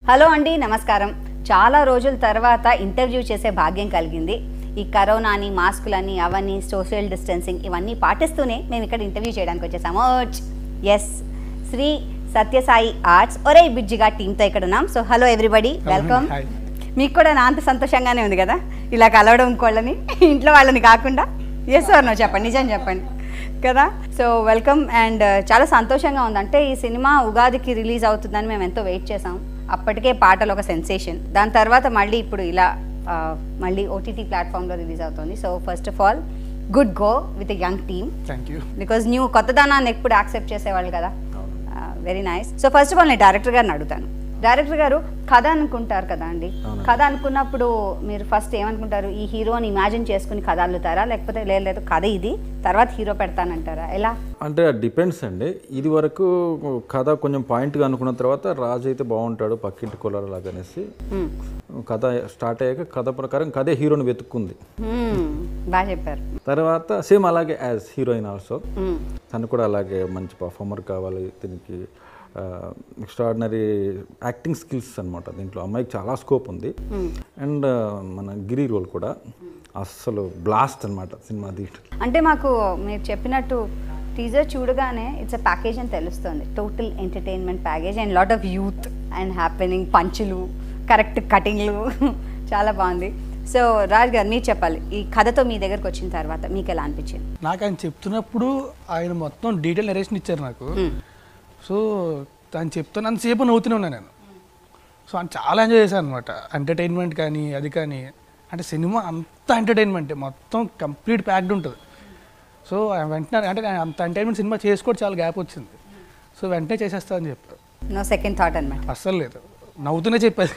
Hello అండి నమస్కారం చాలా రోజుల తర్వాత ఇంటర్వ్యూ చేసే భాగ్యం కలిగింది ఈ కరోనాని మాస్కులని అవన్నీ సోషల్ డిస్టెన్సింగ్ ఇవన్నీ పాటిస్తూనే మేము ఇక్కడ ఇంటర్వ్యూ చేయడానికి వచ్చేసాము ఎస్ శ్రీ సత్యసాయి ఆర్ట్స్ ఒరే బిడ్జిగా టీంతో ఇక్కడ ఉన్నాం so hello everybody welcome hi. మీకు కూడా నా అంత సంతోషంగానే ఉంది కదా ఇలా కలవడం ఇంకోళ్ళని ఇంట్లో వాళ్ళని కాకుండా ఎస్ నో చెప్పండి నిజం చెప్పండి కదా సో వెల్కమ్ అండ్ చాలా సంతోషంగా ఉంది అంటే ఈ సినిమా ఉగాదికి రిలీజ్ అవుతుందని మేము ఎంతో వెయిట్ చేసాం అప్పటికే పాటలు ఒక సెన్సేషన్ దాని తర్వాత మళ్ళీ ఇప్పుడు ఇలా ఆ, మళ్ళీ ఓటీటీ ప్లాట్ఫామ్లో రిలీజ్ అవుతుంది so first of all good go with young team thank you because new కొత్తదనాన్ని ఎప్పుడు యాక్సెప్ట్ చేసేవాళ్ళు కదా very nice so first of all నేను డైరెక్టర్ గారిని అడుగుతాను డైరెక్టర్ గారు కథ అనుకుంటారు కదా అండి అవునండి. కథ అనుకున్నప్పుడు మీరు ఫస్ట్ ఏమనుకుంటారు ఈ హీరోని ఇమాజిన్ చేసుకుని కథ అల్లుతారా లేకపోతే లేదు లేదు కథ ఇది తర్వాత హీరో పెడతానంటారా ఎలా అంటే డిపెండ్స్ అండి ఇది వరకు కథ కొంచెం పాయింట్గా అనుకున్న తర్వాత రాజు అయితే బాగుంటాడు పక్కింటి కులాల లాగా అనేసి Hmm. కథ స్టార్ట్ అయ్యాక కథ ప్రకారం కథే హీరోని వెతుక్కుంది Hmm. బాగా చెప్పారు తర్వాత సేమ్ అలాగే యాజ్ హీరోయిన్ ఆల్సో Hmm. తను కూడా అలాగే మంచి పర్ఫార్మర్ కావాలి దీనికి ఎక్స్ట్రాడినరీ యాక్టింగ్ స్కిల్స్ అనమాట దీంట్లో అమ్మాయికి చాలా స్కోప్ ఉంది అండ్ మన గిరి రోల్ కూడా అస్సలు బ్లాస్ట్ అనమాట సినిమా దీంట్లో అంటే మాకు మీరు చెప్పినట్టు టీజర్ చూడగానే ఇట్స్ అ ప్యాకేజ్ అని తెలుస్తుంది total entertainment package and lot of youth and happening పంచులు కరెక్ట్ కటింగ్లు చాలా బాగుంది సో రాజ్ గారు మీరు చెప్పాలి ఈ కథతో మీ దగ్గరకు వచ్చిన తర్వాత మీకు ఎలా అనిపించింది నాకు ఆయన చెప్తున్నప్పుడు ఆయన మొత్తం డీటెయిల్ నరేషన్ ఇచ్చారు నాకు సో తను చెప్తున్నంతసేపు నవ్వుతూనే ఉన్నాను నేను సో ఆయన చాలా ఎంజాయ్ చేశాను అనమాట ఎంటర్టైన్మెంట్ కానీ అది కానీ అంటే సినిమా అంత ఎంటర్టైన్మెంట్ మొత్తం కంప్లీట్ ప్యాక్డ్ ఉంటుంది సో ఆయన వెంటనే అంటే ఆయన అంత ఎంటర్టైన్మెంట్ సినిమా చేసుకోవడం చాలా గ్యాప్ వచ్చింది సో వెంటనే చేసేస్తా అని చెప్పారు నో సెకండ్ థాట్ అనమాట అస్సలు లేదు నవ్వుతూనే చెప్పారు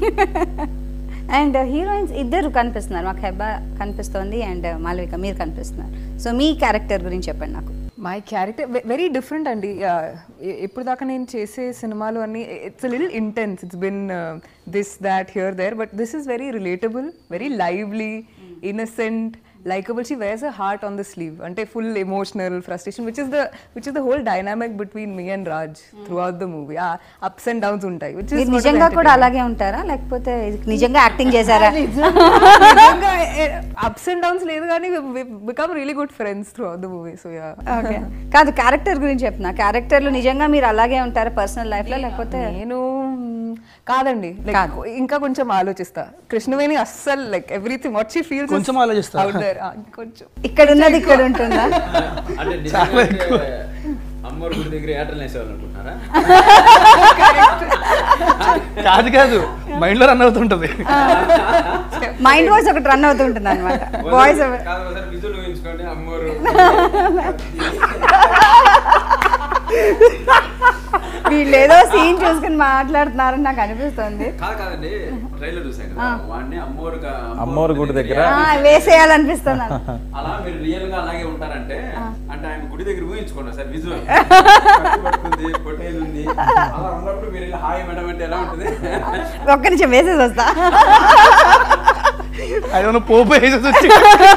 అండ్ హీరోయిన్స్ ఇద్దరు కనిపిస్తున్నారు మాకు హెబ్బా కనిపిస్తోంది అండ్ మాలవిక మీరు కనిపిస్తున్నారు సో మీ క్యారెక్టర్ గురించి చెప్పండి నాకు మై క్యారెక్టర్ వెరీ డిఫరెంట్ అండి ఇప్పుడు దాకా నేను చేసే సినిమాలు అన్ని it's little intense it's been this that here there but this is very relatable very lively innocent likable she wears a heart on the sleeve అంటే full emotional frustration which is the which is the whole dynamic between me and Raj throughout the movie ups and downs ఉంటాయి which మీరు నిజంగా కూడా అలాగే ఉంటారా లేకపోతే ఇది నిజంగా యాక్టింగ్ చేశారా అప్స్ అండ్ డౌన్స్ లేదు కానీ become really good friends throughout the movie so yeah okay కాదు క్యారెక్టర్ గురించి చెప్తున్నా క్యారెక్టర్లు నిజంగా మీరు అలాగే ఉంటారా పర్సనల్ లైఫ్ లో లేకపోతే నేను మ్, కాదండి like, కాదు. ఇంకా కొంచెం ఆలోచిస్తా కృష్ణవేణి అస్సలు like everything what she feels కొంచెం ఆలోచిస్తా. కొంచెం ఇక్కడ ఉన్నది ఇక్కడ ఉంటుందా అంటే నిజంగా అయితే అమ్మోరు గుడి దగ్గర ఏటలు వేసేవాళ్ళు అనుకుంటున్నారా కాదు కాదు మైండ్లో రన్ అవుతుంటుంది మైండ్ వాయిస్ ఒకటి రన్ అవుతుంటుంది అనమాట వాయిస్ కాదు ఒకసారి విజువల్ ఊహించుకోండి అమ్మోరు వీళ్ళు ఏదో సీన్ చూసుకుని మాట్లాడుతున్నారని నాకు అనిపిస్తుంది కాదు కాదండి ట్రైలర్ చూసాం కదా వాడిని అమ్మోరు గా- అమ్మోరు గుడి దగ్గర. ఆ, వేసేయాలనిపిస్తుంది నాకు. అలా మీరు రియల్ గా అలాగే ఉంటారంటే అంటే ఆయన గుడి దగ్గర ఊహించుకోండి సార్ విజువల్ పట్టుకుంది పొట్టేలు ఉంది అలా ఉన్నప్పుడు మీరు ఇలా హాయ్ మేడం అంటే ఎలా ఉంటుంది ఒక్క నిమిషం వేసేసి వస్తా అది పోపు వేసేసి వచ్చి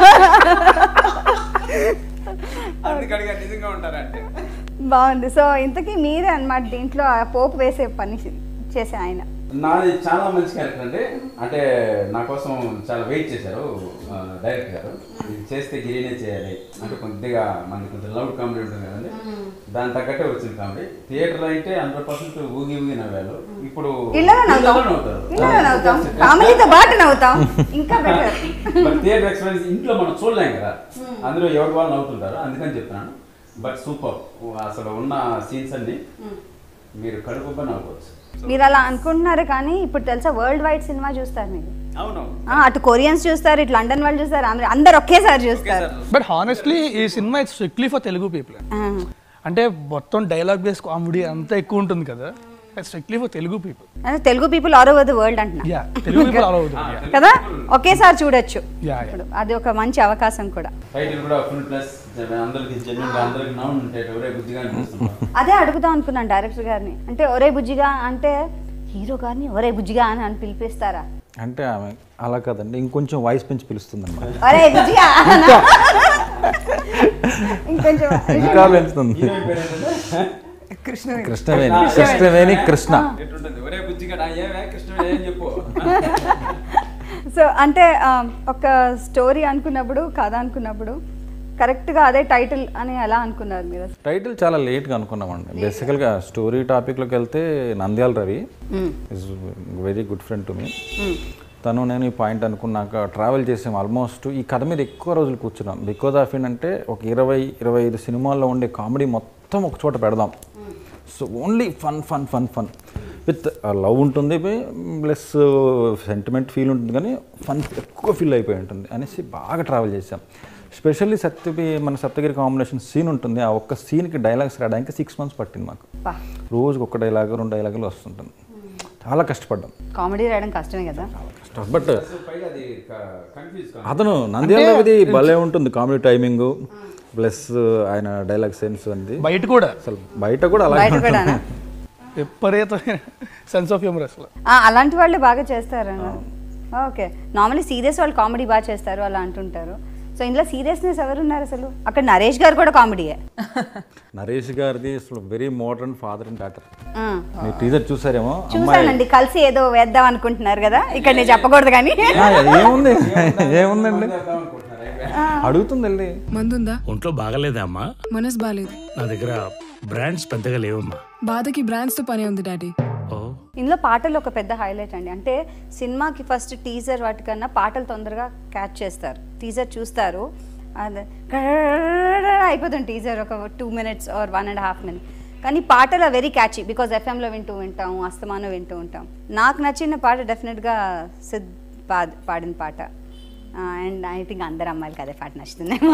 అందుకు అడిగా నిజంగా ఉంటారంటే బాగుంది సో ఇంతకీ మీరే అన్నమాట దీంట్లో ఆ పోపు వేసే పని చేసే ఆయన నాది చాలా మంచి క్యారెక్టర్ అండి అంటే నా కోసం చాలా వెయిట్ చేశారు ఆ, డైరెక్టర్ గారు ఇది చేస్తే గిరినే చేయాలి అంటే కొద్దిగా మనకి కొంచెం లౌడ్ కామెడీ ఉంటుంది కదండి దాని తగ్గట్టే వచ్చింది కామెడీ థియేటర్ అయితే హండ్రెడ్ పర్సెంట్ ఊగి ఊగి నవ్వారు ఇప్పుడు ఇళ్ళలో నవ్వుతాం ఇళ్ళలో నవ్వుతారు ఇళ్ళలో నవ్వుతాం ఫ్యామిలీతో పాటు నవ్వుతాం ఇంకా బెటర్ బట్ థియేటర్ ఎక్స్పీరియన్స్ ఇంట్లో మనం చూడలేం కదా అందులో ఎవరి వాళ్ళు నవ్వుతుంటారు అందుకని చెప్తున్నాను బట్ సూపర్ అసలు ఉన్న సీన్స్ అన్ని మీరు కడుపుబ్బ నవ్వుకోవచ్చు మీరు అలా అనుకుంటున్నారు కానీ ఇప్పుడు తెలుసా వరల్డ్ వైడ్ సినిమా చూస్తారు మీరు అవును ఆ, అటు కొరియన్స్ చూస్తారు ఇటు లండన్ వాళ్ళు చూస్తారు అందరూ అందరు ఒకేసారి చూస్తారు బట్ హానెస్ట్లీ ఈ సినిమా it's strictly for Telugu people ఆ, అంటే మొత్తం డైలాగ్ బేస్ కామెడీ అంతా ఎక్కువ ఉంటుంది కదా స్ట్రిక్ట్లీ ఫర్ తెలుగు పీపుల్ అంటే Telugu people all over the world అంటున్నా యా తెలుగు పీపుల్ ఆల్ అవుతుంది కదా ఒకేసారి చూడొచ్చు యా యా ఇప్పుడు అది ఒక మంచి అవకాశం కూడా టైటిల్ కూడా ఫుల్ ప్లస్ అందరికి జెన్యున్ గా అందరికి నౌన్ ఉంటాయి ఎవరే బుద్ధిగా అనిపిస్తున్నారు అదే అడుగుదాం అనుకున్నాను డైరెక్టర్ గారిని అంటే ఒరే బుజ్జిగా అంటే హీరో గారిని ఒరే బుజ్జిగా అని అని పిలిపిస్తారా అంటే ఆమె అలా కాదండి ఇంకొంచెం వాయిస్ పెంచి పిలుస్తుంది అనమాట ఒరే బుజ్జిగా ఇంకొంచెం ఇంకా పెంచుతుంది హీరోయిన్ పేరు ఏంటంటే కృష్ణవేణి కృష్ణవేణి కృష్ణవేణి కృష్ణ ఎట్లుంటుంది ఒరే బుజ్జి బుజ్జిగా ఏమే కృష్ణ ఏం చెప్పు సో అంటే ఆ, ఒక స్టోరీ అనుకున్నప్పుడు కథ అనుకున్నప్పుడు కరెక్ట్గా అదే టైటిల్ అని ఎలా అనుకున్నారు మీరు అసలు? టైటిల్ చాలా లేట్గా అనుకున్నామండి బేసికల్గా స్టోరీ టాపిక్లోకి వెళ్తే Nandyala Ravi is very good friend to me తను నేను ఈ పాయింట్ అనుకున్నాక ట్రావెల్ చేసాం ఆల్మోస్ట్ ఈ కథ మీద ఎక్కువ రోజులు కూర్చున్నాం బికాజ్ ఆఫ్ ఏంటంటే ఒక ఇరవై ఇరవై ఐదు సినిమాల్లో ఉండే కామెడీ మొత్తం ఒక చోట పెడదాం so only fun fun fun fun with love ఉంటుంది ప్లస్ సెంటిమెంట్ ఫీల్ ఉంటుంది కానీ ఫన్ ఎక్కువ ఫీల్ అయిపోయి ఉంటుంది అనేసి బాగా ట్రావెల్ చేసాం స్పెషల్లీ సత్యపి మన సప్తగిరి కాంబినేషన్ సీన్ ఉంటుంది ఆ ఒక్క సీన్కి డైలాగ్స్ రావడానికి సిక్స్ మంత్స్ పట్టింది మాకు పా రోజుకి ఒక డైలాగ్ రెండు డైలాగులు వస్తుంటుంది చాలా కష్టపడ్డాం కామెడీ రాయడం కష్టమే కదా కష్టం బట్ పైగా అది కన్ఫ్యూజ్ అతను నంద్యాలది భలే ఉంటుంది కామెడీ టైమింగ్ ప్లస్ ఆయన డైలాగ్ సెన్స్ అనేది బయట కూడా అసలు బయట కూడా అలాగే బయట కూడా విపరీతమైన సెన్స్ ఆఫ్ హ్యూమర్ అసలు అలాంటి వాళ్ళే బాగా చేస్తారు ఓకే నార్మల్లీ సీరియస్ వాళ్ళు కామెడీ బాగా చేస్తారు అలా అంటుంటారు సో ఇందులో సీరియస్నెస్ ఎవరు ఉన్నారు అసలు అక్కడ నరేష్ గారు కూడా కామెడీయే నరేష్ గారిది అసలు very modern father and daughter మీరు టీజర్ చూసారేమో అమ్మాయి చూసానండి కలిసి ఏదో వేద్దాం అనుకుంటున్నారు కదా ఇక్కడ నేను చెప్పకూడదు కానీ ఆ, ఏముంది ఏముందండి అడుగుతుంది వెళ్ళి మందుందా ఒంట్లో బాగలేదా అమ్మా మనసు బాలేదు నా దగ్గర బ్రాండ్స్ పెద్దగా లేవమ్మా బాధకి బ్రాండ్స్ తో పనే ఉంది డాడీ ఓ ఇందులో పాటలు ఒక పెద్ద హైలైట్ అండి అంటే సినిమాకి ఫస్ట్ టీజర్ వాటికన్నా పాటలు తొందరగా క్యాచ్ చేస్తారు టీజర్ చూస్తారు అది గడగడగడగడ అయిపోతుంది టీజర్ ఒక two minutes or one and half minute కానీ పాటలు వెరీ క్యాచీ బికాజ్ ఎఫ్ఎంలో వింటూ ఉంటాం అస్తమానం వింటూ ఉంటాం నాకు నచ్చిన పాట డెఫినెట్గా సిద్ పా పాడిన పాట అండ్ ఐ థింక్ అందరు అమ్మాయిలకి అదే పాట నచ్చుతుందేమో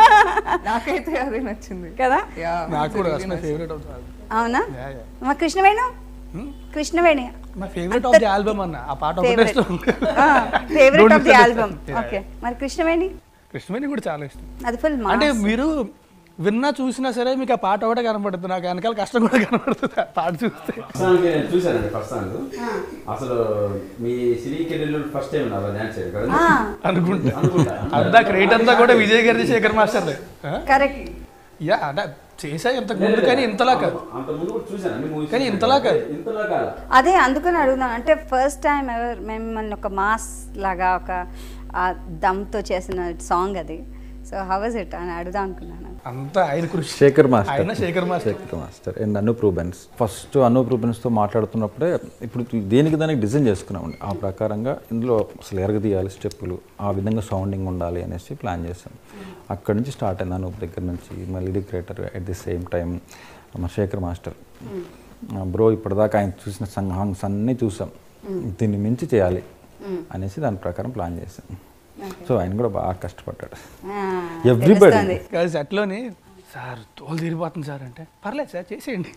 నాకైతే అదే నచ్చింది కదా యా నాకు కూడా అసలు ఫేవరెట్ అవుతుంది అవునా Yeah, yeah. మా కృష్ణవేణు కృష్ణవేణి నా ఫేవరెట్ ఆఫ్ ది ఆల్బమ్ అన్న ఆ పాట ఒకటే ఫేవరెట్ ఇష్టం favourite of the Don't album Yeah, okay మరి కృష్ణవేణి కృష్ణవేణి కూడా చాలా ఇష్టం అది ఫుల్ అంటే మీరు విన్నా చూసినా సరే మీకు ఆ పాట ఒకటే కనపడుతుంది నాకు వెనకాల కష్టం కూడా కనపడుతుంది ఆ పాట చూస్తే ఫస్ట్ నేను చూశానండి ఫస్ట్ సాంగ్ అసలు మీ సినీ కెరీర్లో ఫస్ట్ టైం అలా డాన్స్ చేయరు కదా అనుకుంటా అనుకుంటా అంతా క్రేట్ అంతా కూడా విజయ్ గారిది శేఖర్ మాస్టర్ కరెక్ట్ యా అంటే చేసా ఇంతకు ముందు కానీ ఇంతలా కాదు అంత ముందు కూడా చూశాను అన్ని మూవీస్ కానీ ఇంతలా కాదు. ఇంతలా కాదు అదే అందుకని అడుగుతున్నాను అంటే ఫస్ట్ టైం ఎవర్ మిమ్మల్ని ఒక మాస్ లాగా ఒక ఆ దమ్తో చేసిన సాంగ్ అది సో హౌ వాజ్ ఇట్ అని అడుగుదాం అనుకున్నాను అంతా ఆయన కృషి శేఖర్ మాస్టర్ ఆయన Shekhar master Shekhar master and Anoop Rubens first Anoop రూబెన్స్తో మాట్లాడుతున్నప్పుడే ఇప్పుడు దేనికి దానికి డిజైన్ చేసుకున్నామండి ఆ ప్రకారంగా ఇందులో అసలు ఎరగదీయాలి స్టెప్పులు ఆ విధంగా సౌండింగ్ ఉండాలి అనేసి ప్లాన్ చేశాం అక్కడి నుంచి స్టార్ట్ అయింది అనూప్ దగ్గర నుంచి మా lyric writer at the same time మా శేఖర్ మాస్టర్ బ్రో ఇప్పటిదాకా ఆయన చూసిన సాంగ్స్ అన్నీ చూసాం దీన్ని మించి చేయాలి అనేసి దాని ప్రకారం ప్లాన్ చేశాం సో ఆయన కూడా బాగా కష్టపడ్డాడు Everybody. కాదు సెట్లోని సార్ తోలు తీరిపోతుంది సార్ అంటే పర్లేదు సార్ చేసేయండి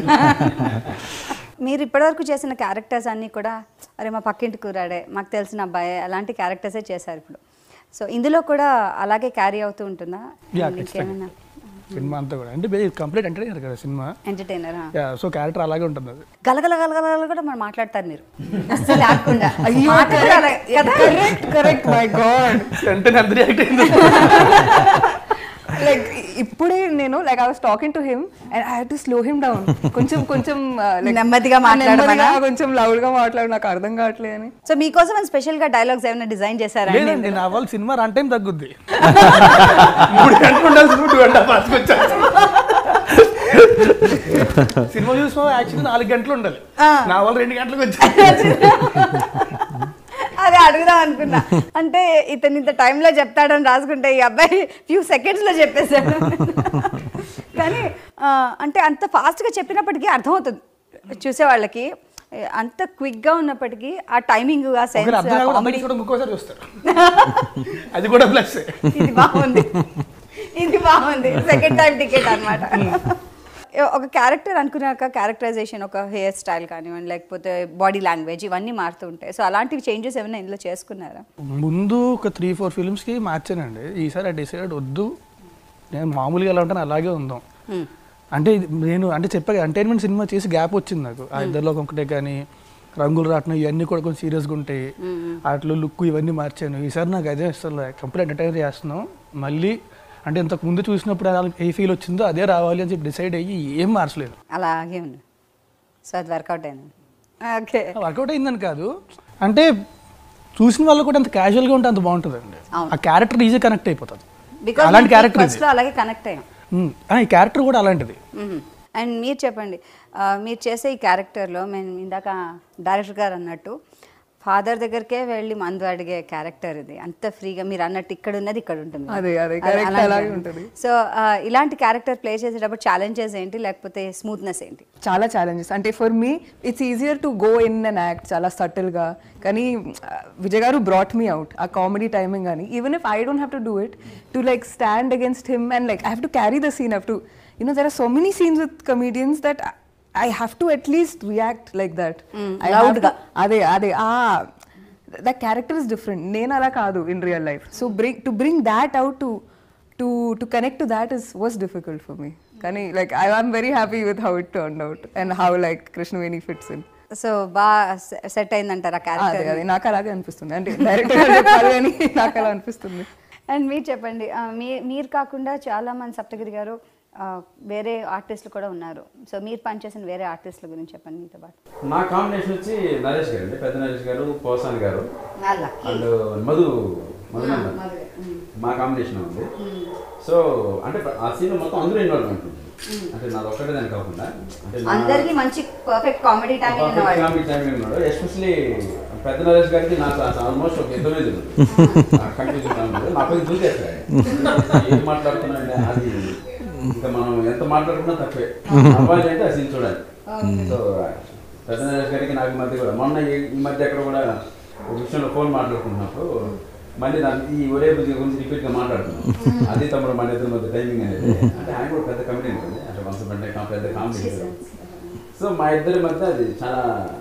మీరు ఇప్పటివరకు చేసిన క్యారెక్టర్స్ అన్నీ కూడా అరే మా పక్కింటి కూరాడే మాకు తెలిసిన అబ్బాయి అలాంటి క్యారెక్టర్సే చేశారు ఇప్పుడు సో ఇందులో కూడా అలాగే క్యారీ అవుతూ ఉంటుందా యా And ఇంకేమైనా సినిమా అంతా కూడా అంటే కంప్లీట్ ఎంటర్టైనర్ కదా సినిమా ఎంటర్టైనర్ యా సో క్యారెక్టర్ అలాగే ఉంటుంది అది గలగల గలగల కూడా మరి మాట్లాడతారు మీరు అసలు లేకుండా మాట కూడా అలా- కదా? కరెక్ట్ కరెక్ట్ మై గాడ్ అంటే అందరి యాక్ట్ అయింది లైక్ ఇప్పుడే నేను like I was talking to him and I have to slow him down కొంచెం కొంచెం uh, like, నెమ్మదిగా మాట్లాడమనా? నెమ్మదిగా, కొంచెం లౌడ్ గా మాట్లాడు నాకు అర్థం కావట్లేదు అని సో మీకోసం అని స్పెషల్ గా డైలాగ్స్ ఏమైనా డిజైన్ చేశారా అండి? లేదండి నా వాళ్ళు సినిమా రన్ టైం తగ్గుద్ది మూడు గంటలు ఉండాల్సిన టూ గంట పాసుకొచ్చాను సినిమా చూసిన యాక్చువల్లీ నాలుగు గంటలు ఉండాలి నా వాళ్ళు రెండు గంటలకు వచ్చాను అదే అడుగుదాం అనుకున్నా అంటే ఇతను ఇంత టైంలో చెప్తాడని రాసుకుంటే ఈ అబ్బాయి ఫ్యూ సెకండ్స్లో చెప్పేశాడు కానీ ఆ, అంటే అంత ఫాస్ట్గా చెప్పినప్పటికీ అర్థమవుతుంది చూసే వాళ్ళకి అంత క్విక్గా ఉన్నప్పటికీ ఆ టైమింగ్ ఆ ఒకరు సెన్స్ అర్థం కాకుండా కామెడీ అందరికీ కూడా ఇంకోసారి చూస్తారు అది కూడా ప్లస్ ఇది బాగుంది ఇది బాగుంది సెకండ్ టైం టికెట్ అన్నమాట ఒక క్యారెక్టర్ అనుకున్నాక క్యారెక్టరైజేషన్ ఒక హెయిర్ స్టైల్ కానివ్వండి లేకపోతే బాడీ లాంగ్వేజ్ ఇవన్నీ మారుతూ ఉంటాయి సో అలాంటివి చేంజెస్ ఏమైనా ఇందులో చేసుకున్నారా ముందు ఒక త్రీ ఫోర్ ఫిల్మ్స్కి మార్చానండి ఈసారి ఆ డిసైడ్ వద్దు నేను మామూలుగా ఎలా ఉంటాను అలాగే ఉందాం అంటే ఇది నేను అంటే చెప్పా ఎంటర్టైన్మెంట్ సినిమా చేసి గ్యాప్ వచ్చింది నాకు ఆ ఇద్దరిలో ఒకటే కానీ రంగులు రావటం ఇవన్నీ కూడా కొంచెం సీరియస్గా ఉంటాయి వాటిలో లుక్ ఇవన్నీ మార్చాను ఈసారి నాకు అదే అసలు కంప్లీట్ ఎంటర్టైన్ చేస్తున్నాం మళ్ళీ అంటే ఇంతకు ముందు చూసినప్పుడు అలా ఏ ఫీల్ వచ్చిందో అదే రావాలి అని చెప్పి డిసైడ్ అయ్యి ఏం మార్చలేదు అలాగే ఉంది సో అది వర్కౌట్ అయింది ఓకే వర్కౌట్ అయిందని కాదు అంటే చూసిన వాళ్ళు కూడా అంత క్యాజువల్గా ఉంటే అంత బాగుంటుందండి అవును. ఆ క్యారెక్టర్ ఈజీ కనెక్ట్ అయిపోతుంది బికాస్ అలాంటి క్యారెక్టర్ ఇది ఫస్ట్లో అలాగే కనెక్ట్ అయ్యాం ఉమ్, ఆ, ఈ క్యారెక్టర్ కూడా అలాంటిది అండ్ మీరు చెప్పండి ఆ, మీరు చేసే ఈ క్యారెక్టర్లో మేము ఇందాక డైరెక్టర్ గారు అన్నట్టు ఫాదర్ దగ్గరికే వెళ్ళి మందు అడిగే క్యారెక్టర్ ఇది అంత ఫ్రీగా మీరు అన్నట్టు ఇక్కడ ఉన్నది ఇక్కడ ఉంటుంది అదే, అదే, correct అలాగే ఉంటుంది. సో ఇలాంటి క్యారెక్టర్ ప్లే చేసేటప్పుడు ఛాలెంజెస్ ఏంటి లేకపోతే స్మూత్నెస్ ఏంటి చాలా ఛాలెంజెస్ అంటే for me it's easier to go in and act చాలా సటిల్గా కానీ uh, విజయ్ గారు బ్రాట్ మీ అవుట్ ఆ కామెడీ టైమింగ్ కానీ even if I don't have to do it to like stand against him and like I have to carry the scene have to you know there are so many scenes with comedians that I have to at least react like that loud గా. అదే అదే ఆ the character is different నేను అలా కాదు in real life so bring to bring that out to to to connect to that is was difficult for me కానీ like I am very happy with how it turn out and how like Krishnaveni fits in so బాగా set అయిందంటారు ఆ అదే character అదే నాకు అలాగే అనిపిస్తుంది అంటే డైరెక్ట్ గా చెప్పాలి కానీ నాకు అలా అనిపిస్తుంది అండ్ మీరు చెప్పండి ఆ, మీ మీరు కాకుండా చాలా మంది సప్తగిరి గారు ఆ, వేరే ఆర్టిస్టులు కూడా ఉన్నారు సో మీరు పనిచేసిన వేరే ఆర్టిస్టుల గురించి చెప్పండి మీతో పాటు నా కాంబినేషన్ వచ్చి నరేష్ గారు అండి పెద్ద నరేష్ గారు పోసాన్ గారు అలా అండ్ మధు మధునందన్ మా కాంబినేషన్ ఉంది సో అంటే ఆ సీన్ మొత్తం అందరూ ఇన్వాల్వ్మెంట్ ఉంది అంటే నాది ఒక్కటే దాని కాకుండా అంటే నా- అందరికీ మంచి పర్ఫెక్ట్ కామెడీ టైమింగ్ ఉన్నవాళ్ళు కామెడీ టైమింగ్ ఉన్నాడు ఎస్పెషలీ పెద్ద నరేష్ గారికి నాకు ఆల్మోస్ట్ ఒక ఇద్దరు లేదు కన్ఫ్యూజన్ నా పైన దూకేస్తాడు ఆయన. ఏం మాట్లాడుతున్నాడు అది ఇంకా మనం ఎంత మాట్లాడుకున్నా తప్పే అవ్వాలి అంటే ఆ సీన్ చూడాలి సో పెద్ద నరేష్ గారికి నాకు ఈ మధ్య కూడా మొన్న ఈ- ఈ మధ్య ఎక్కడ కూడా ఒక విషయంలో ఫోన్ మాట్లాడుకున్నప్పుడు మళ్ళీ దాని ఈ ఒరే బుద్ధి గురించి రిపీట్ గా మాట్లాడుతున్నాం అది తమ్ముడు మన ఇద్దరి మధ్య టైమింగ్ అనేది అంటే ఆయన కూడా పెద్ద కంపెనీ ఉంటుంది అంటే వన్స్ అంటే పెద్ద కామెడీ సో మా ఇద్దరి మధ్య అది చాలా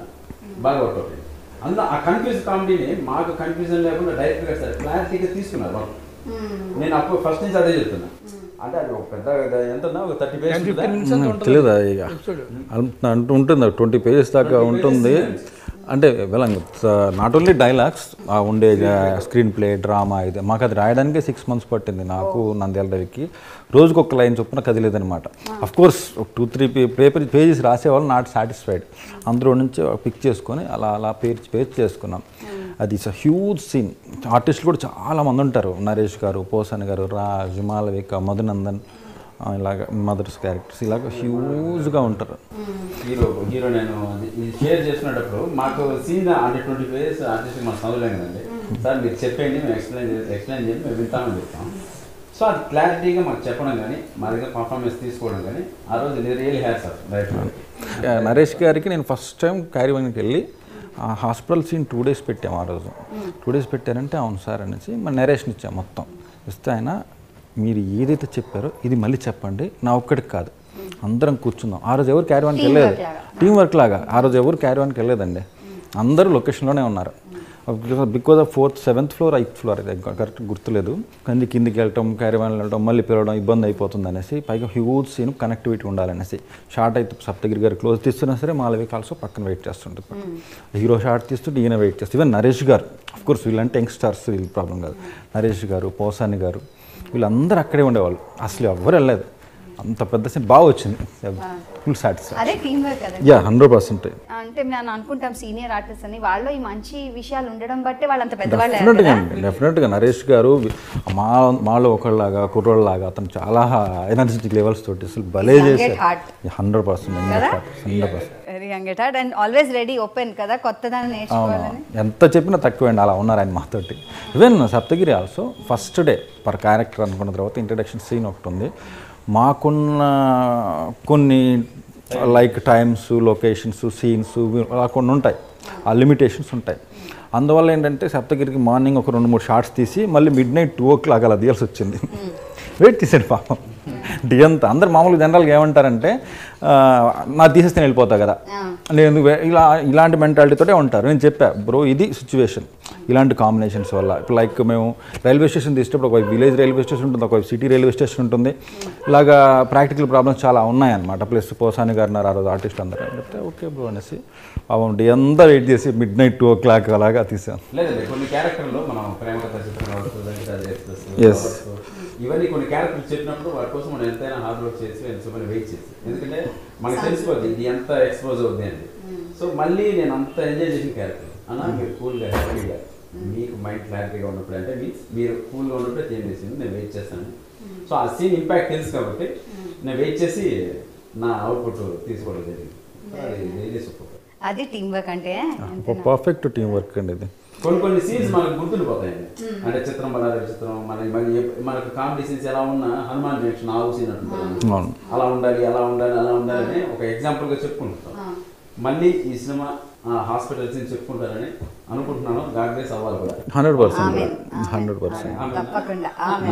బాగా వర్క్ అవుతుంది అందులో ఆ కన్ఫ్యూజ్ కామెడీని మాకు కన్ఫ్యూజన్ లేకుండా డైరెక్ట్ గా సార్ క్లారిటీగా తీసుకున్నారు వాళ్ళు నేను అప్పుడు ఫస్ట్ నుంచి అదే చెప్తున్నా అంటే అది ఒక పెద్ద ఎంత ఒక thirty ten fifteen pages minutes అంత ఉంటుంది తెలియదా ఇక ఎపిసోడ్ అంత అంటూ ఉంటుంది ట్వంటీ పేజెస్ దాకా 20 ఉంటుంది pages. అంటే వెల్ నాట్ ఓన్లీ డైలాగ్స్ ఆ ఉండే స్క్రీన్ ప్లే డ్రామా ఇది మాకు అది రాయడానికే సిక్స్ మంత్స్ పట్టింది నాకు నంద్యాల రవికి రోజుకు ఒక లైన్ చొప్పున కదిలేదనమాట అఫ్ కోర్స్ ఒక టూ త్రీ పేపర్ పేజెస్ రాసేవాళ్ళు నాట్ సాటిస్ఫైడ్ అందులో నుంచి పిక్ చేసుకొని అలా అలా పేర్చి పేర్చి చేసుకున్నాం అది ఇట్స్ హ్యూజ్ సీన్ ఆర్టిస్టులు కూడా చాలా మంది ఉంటారు నరేష్ గారు పోసాని గారు రాజ్ మాలవిక మధునందన్ ఆ, ఇలాగ మదర్స్ క్యారెక్టర్స్ ఇలాగ హ్యూజ్గా ఉంటారు హీరో హీరో నేను అది- ఇది షేర్ చేసుకునేటప్పుడు మాకు సీన్ అంటే ట్వంటీ పేజెస్ ఆర్టిస్ట్ మనం చదవలేం కదండి సార్ మీరు చెప్పండి మేము ఎక్స్ప్లెయిన్ ఎక్స్ప్లెయిన్ చేయండి మేము వింటామని చెప్తాం సో అది క్లారిటీగా మాకు చెప్పడం కానీ మా దగ్గర పర్ఫార్మెన్స్ తీసుకోవడం కానీ ఆ రోజు రియల్ హ్యాస్ సార్ డైరెక్టర్ ఆ, నరేష్ గారికి నేను ఫస్ట్ టైం క్యారీవన్కి వెళ్ళి ఆ హాస్పిటల్ సీన్ టూ డేస్ పెట్టాము ఆ రోజు టూ డేస్ పెట్టారంటే అవును సార్ అనేసి మన నరేషన్ ఇచ్చాం మొత్తం ఇస్తే ఆయన మీరు ఏదైతే చెప్పారో ఇది మళ్ళీ చెప్పండి నా ఒక్కడికి కాదు అందరం కూర్చుందాం ఆ రోజు ఎవరు క్యారీవాన్కి వెళ్ళలేదు టీం వర్క్ లాగా ఆ రోజు ఎవరు క్యారీవాన్కి వెళ్ళలేదండి అందరూ లొకేషన్లోనే ఉన్నారు because of fourth seventh floor eighth floor ఇది కరెక్ట్ గుర్తులేదు కానీ కిందికి వెళ్ళటం క్యారీవాన్ వెళ్ళటం మళ్ళీ పిలవడం ఇబ్బంది అయిపోతుంది అనేసి పైగా హ్యూజ్ సీన్ కనెక్టివిటీ ఉండాలనేసి షార్ట్ అయితే సప్తగిరి గారు క్లోజ్ తీస్తున్నా సరే మాలవి కాల్సో పక్కన వెయిట్ చేస్తుంటుంది పక్కన హీరో షార్ట్ తీస్తుంటే ఈయన వెయిట్ చేస్తుంది ఈవెన్ నరేష్ గారు అఫ్ కోర్స్ వీళ్ళంటే యంగ్స్టార్స్ వీళ్ళ ప్రాబ్లం కాదు నరేష్ గారు పోసాని గారు వీళ్ళందరూ అక్కడే ఉండేవాళ్ళు అసలు ఎవ్వరు వెళ్ళలేదు అంత పెద్ద సీన్ బాగా వచ్చింది ఫుల్ సాటిస్ఫై అదే టీమ్ వర్క్ కదా యా హండ్రెడ్ పర్సెంట్ అంటే మనం అనుకుంటాం సీనియర్ ఆర్టిస్ట్ అని వాళ్ళు ఈ మంచి విషయాలు ఉండడం బట్టే వాళ్ళు అంత పెద్దవాళ్ళు అయ్యారు డెఫినెట్గా కదా. అండి డెఫినెట్గా నరేష్ గారు మా మాలో ఒకళ్ళలాగా కుర్రోళ్ళలాగా అతను చాలా ఎనర్జెటిక్ లెవెల్స్ తోటి అసలు భలే Young at చేశారు heart. హండ్రెడ్ పర్సెంట్ కదా? Hundred percent very young at heart and always ready open కదా కొత్తదాన్ని అవును నేర్చుకోవాలని ఎంత చెప్పినా తక్కువ అండి అలా ఉన్నారు ఆయన మాతోటి even Saptagiri also first day per character అనుకున్న తర్వాత ఇంట్రడక్షన్ సీన్ ఒకటి ఉంది మాకున్న కొన్ని లైక్ టైమ్స్ లొకేషన్స్ సీన్స్ అలా కొన్ని ఉంటాయి ఆ లిమిటేషన్స్ ఉంటాయి అందువల్ల ఏంటంటే సప్తగిరికి మార్నింగ్ ఒక రెండు మూడు షార్ట్స్ తీసి మళ్ళీ midnight two o'clock అలా తీయాల్సి వచ్చింది వెయిట్ తీసాడు పాపం డి అంతా అందరు మామూలుగా జనరల్గా ఏమంటారంటే ఆ, నా తీసేస్తే నేను వెళ్ళిపోతా కదా నేను ఎందుకు వే- ఇలా ఇలాంటి మెంటాలిటీతోటే ఉంటారు నేను చెప్పా బ్రో ఇది సిచ్యువేషన్ ఇలాంటి కాంబినేషన్స్ వల్ల ఇప్పుడు లైక్ మేము రైల్వే స్టేషన్ తీసేటప్పుడు ఒక విలేజ్ రైల్వే స్టేషన్ ఉంటుంది ఒక సిటీ రైల్వే స్టేషన్ ఉంటుంది ఇలాగా ప్రాక్టికల్ ప్రాబ్లమ్స్ చాలా ఉన్నాయన్నమాట ప్లస్ పోసాని గారు ఉన్నారు ఆ రోజు ఆర్టిస్ట్ అందరూ చెప్తే ఓకే బ్రో అనేసి పాపం డే అంతా వెయిట్ చేసి midnight two o'clock అలాగా తీసాను లేదండి కొన్ని క్యారెక్టర్లు మనం ప్రేమ కథ చిత్రం కావచ్చు వెంకటాద్రి ఎక్స్ప్రెస్ Yes. కావచ్చు. ఇవన్నీ కొన్ని క్యారెక్టర్లు చెప్పినప్పుడు వాటి కోసం మనం ఎంతైనా హార్డ్ వర్క్ చేసి ఎంతసేపు వెయిట్ చేసి ఎందుకంటే మనకు తెలిసిపోద్ది ఇది ఎంత ఎక్స్పోజ్ అవుద్ది అని సో మళ్ళీ నేను అంత ఎంజాయ్ చేసిన క్యారెక్టర్ అన్న మీరు కూల్గా హ్యాపీగా మీకు మైండ్ క్లారిటీగా ఉన్నప్పుడు అంటే మీన్స్ మీరు కూల్గా ఉన్నప్పుడు చేంజ్ చేసింది నేను వెయిట్ చేస్తాను సో ఆ సీన్ ఇంపాక్ట్ తెలుసు కాబట్టి నేను వెయిట్ చేసి నా అవుట్పుట్ తీసుకోవడం జరిగింది సో అది రియలీ సూపర్ అది టీం వర్క్ అంటే పర్ఫెక్ట్ టీం వర్క్ అండి ఇది కొన్ని కొన్ని సీన్స్ మనకు గుర్తుండిపోతాయండి అంటే చిత్రం బలారి చిత్రం మన మన ఎప్- మనకు కామెడీ సీన్స్ ఎలా ఉన్నా హనుమాన్ జంక్షన్ ఆవు సీన్ అంటుంటారు అవును అలా ఉండాలి అలా ఉండాలి అలా ఉండాలి అని ఒక ఎగ్జాంపుల్ గా చెప్పుకుంటాం మళ్ళీ ఈ సినిమా హాస్పిటల్ సీన్ చెప్పుకుంటారని అనుకుంటున్నాను గాగ్రేస్ అవ్వాలి కూడా హండ్రెడ్ పర్సెంట్ హండ్రెడ్ పర్సెంట్ తప్పకుండా ఆమె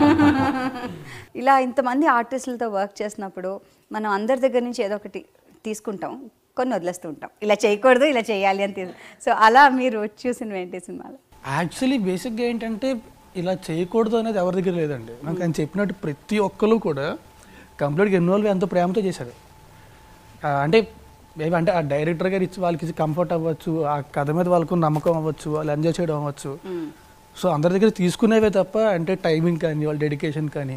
ఇలా ఇంతమంది ఆర్టిస్టులతో వర్క్ చేసినప్పుడు మనం అందరి దగ్గర నుంచి ఏదో ఒకటి తీసుకుంటాం కొన్ని వదిలేస్తూ ఉంటాం ఇలా చేయకూడదు ఇలా చేయాలి అని తీసు సో అలా మీరు చూసినవి ఏంటి సినిమాలో యాక్చువల్లీ బేసిక్గా ఏంటంటే ఇలా చేయకూడదు అనేది ఎవరి దగ్గర లేదండి నాకు ఆయన చెప్పినట్టు ప్రతి ఒక్కరు కూడా కంప్లీట్గా ఇన్వాల్వ్ ఎంతో ప్రేమతో చేశాడు ఆ, అంటే మేబీ అంటే ఆ డైరెక్టర్ గారు ఇచ్చి వాళ్ళకి ఇచ్చి కంఫర్ట్ అవ్వచ్చు ఆ కథ మీద వాళ్ళకు నమ్మకం అవ్వచ్చు వాళ్ళు ఎంజాయ్ చేయడం అవ్వచ్చు సో అందరి దగ్గర తీసుకునేవే తప్ప అంటే టైమింగ్ కానీ వాళ్ళ డెడికేషన్ కానీ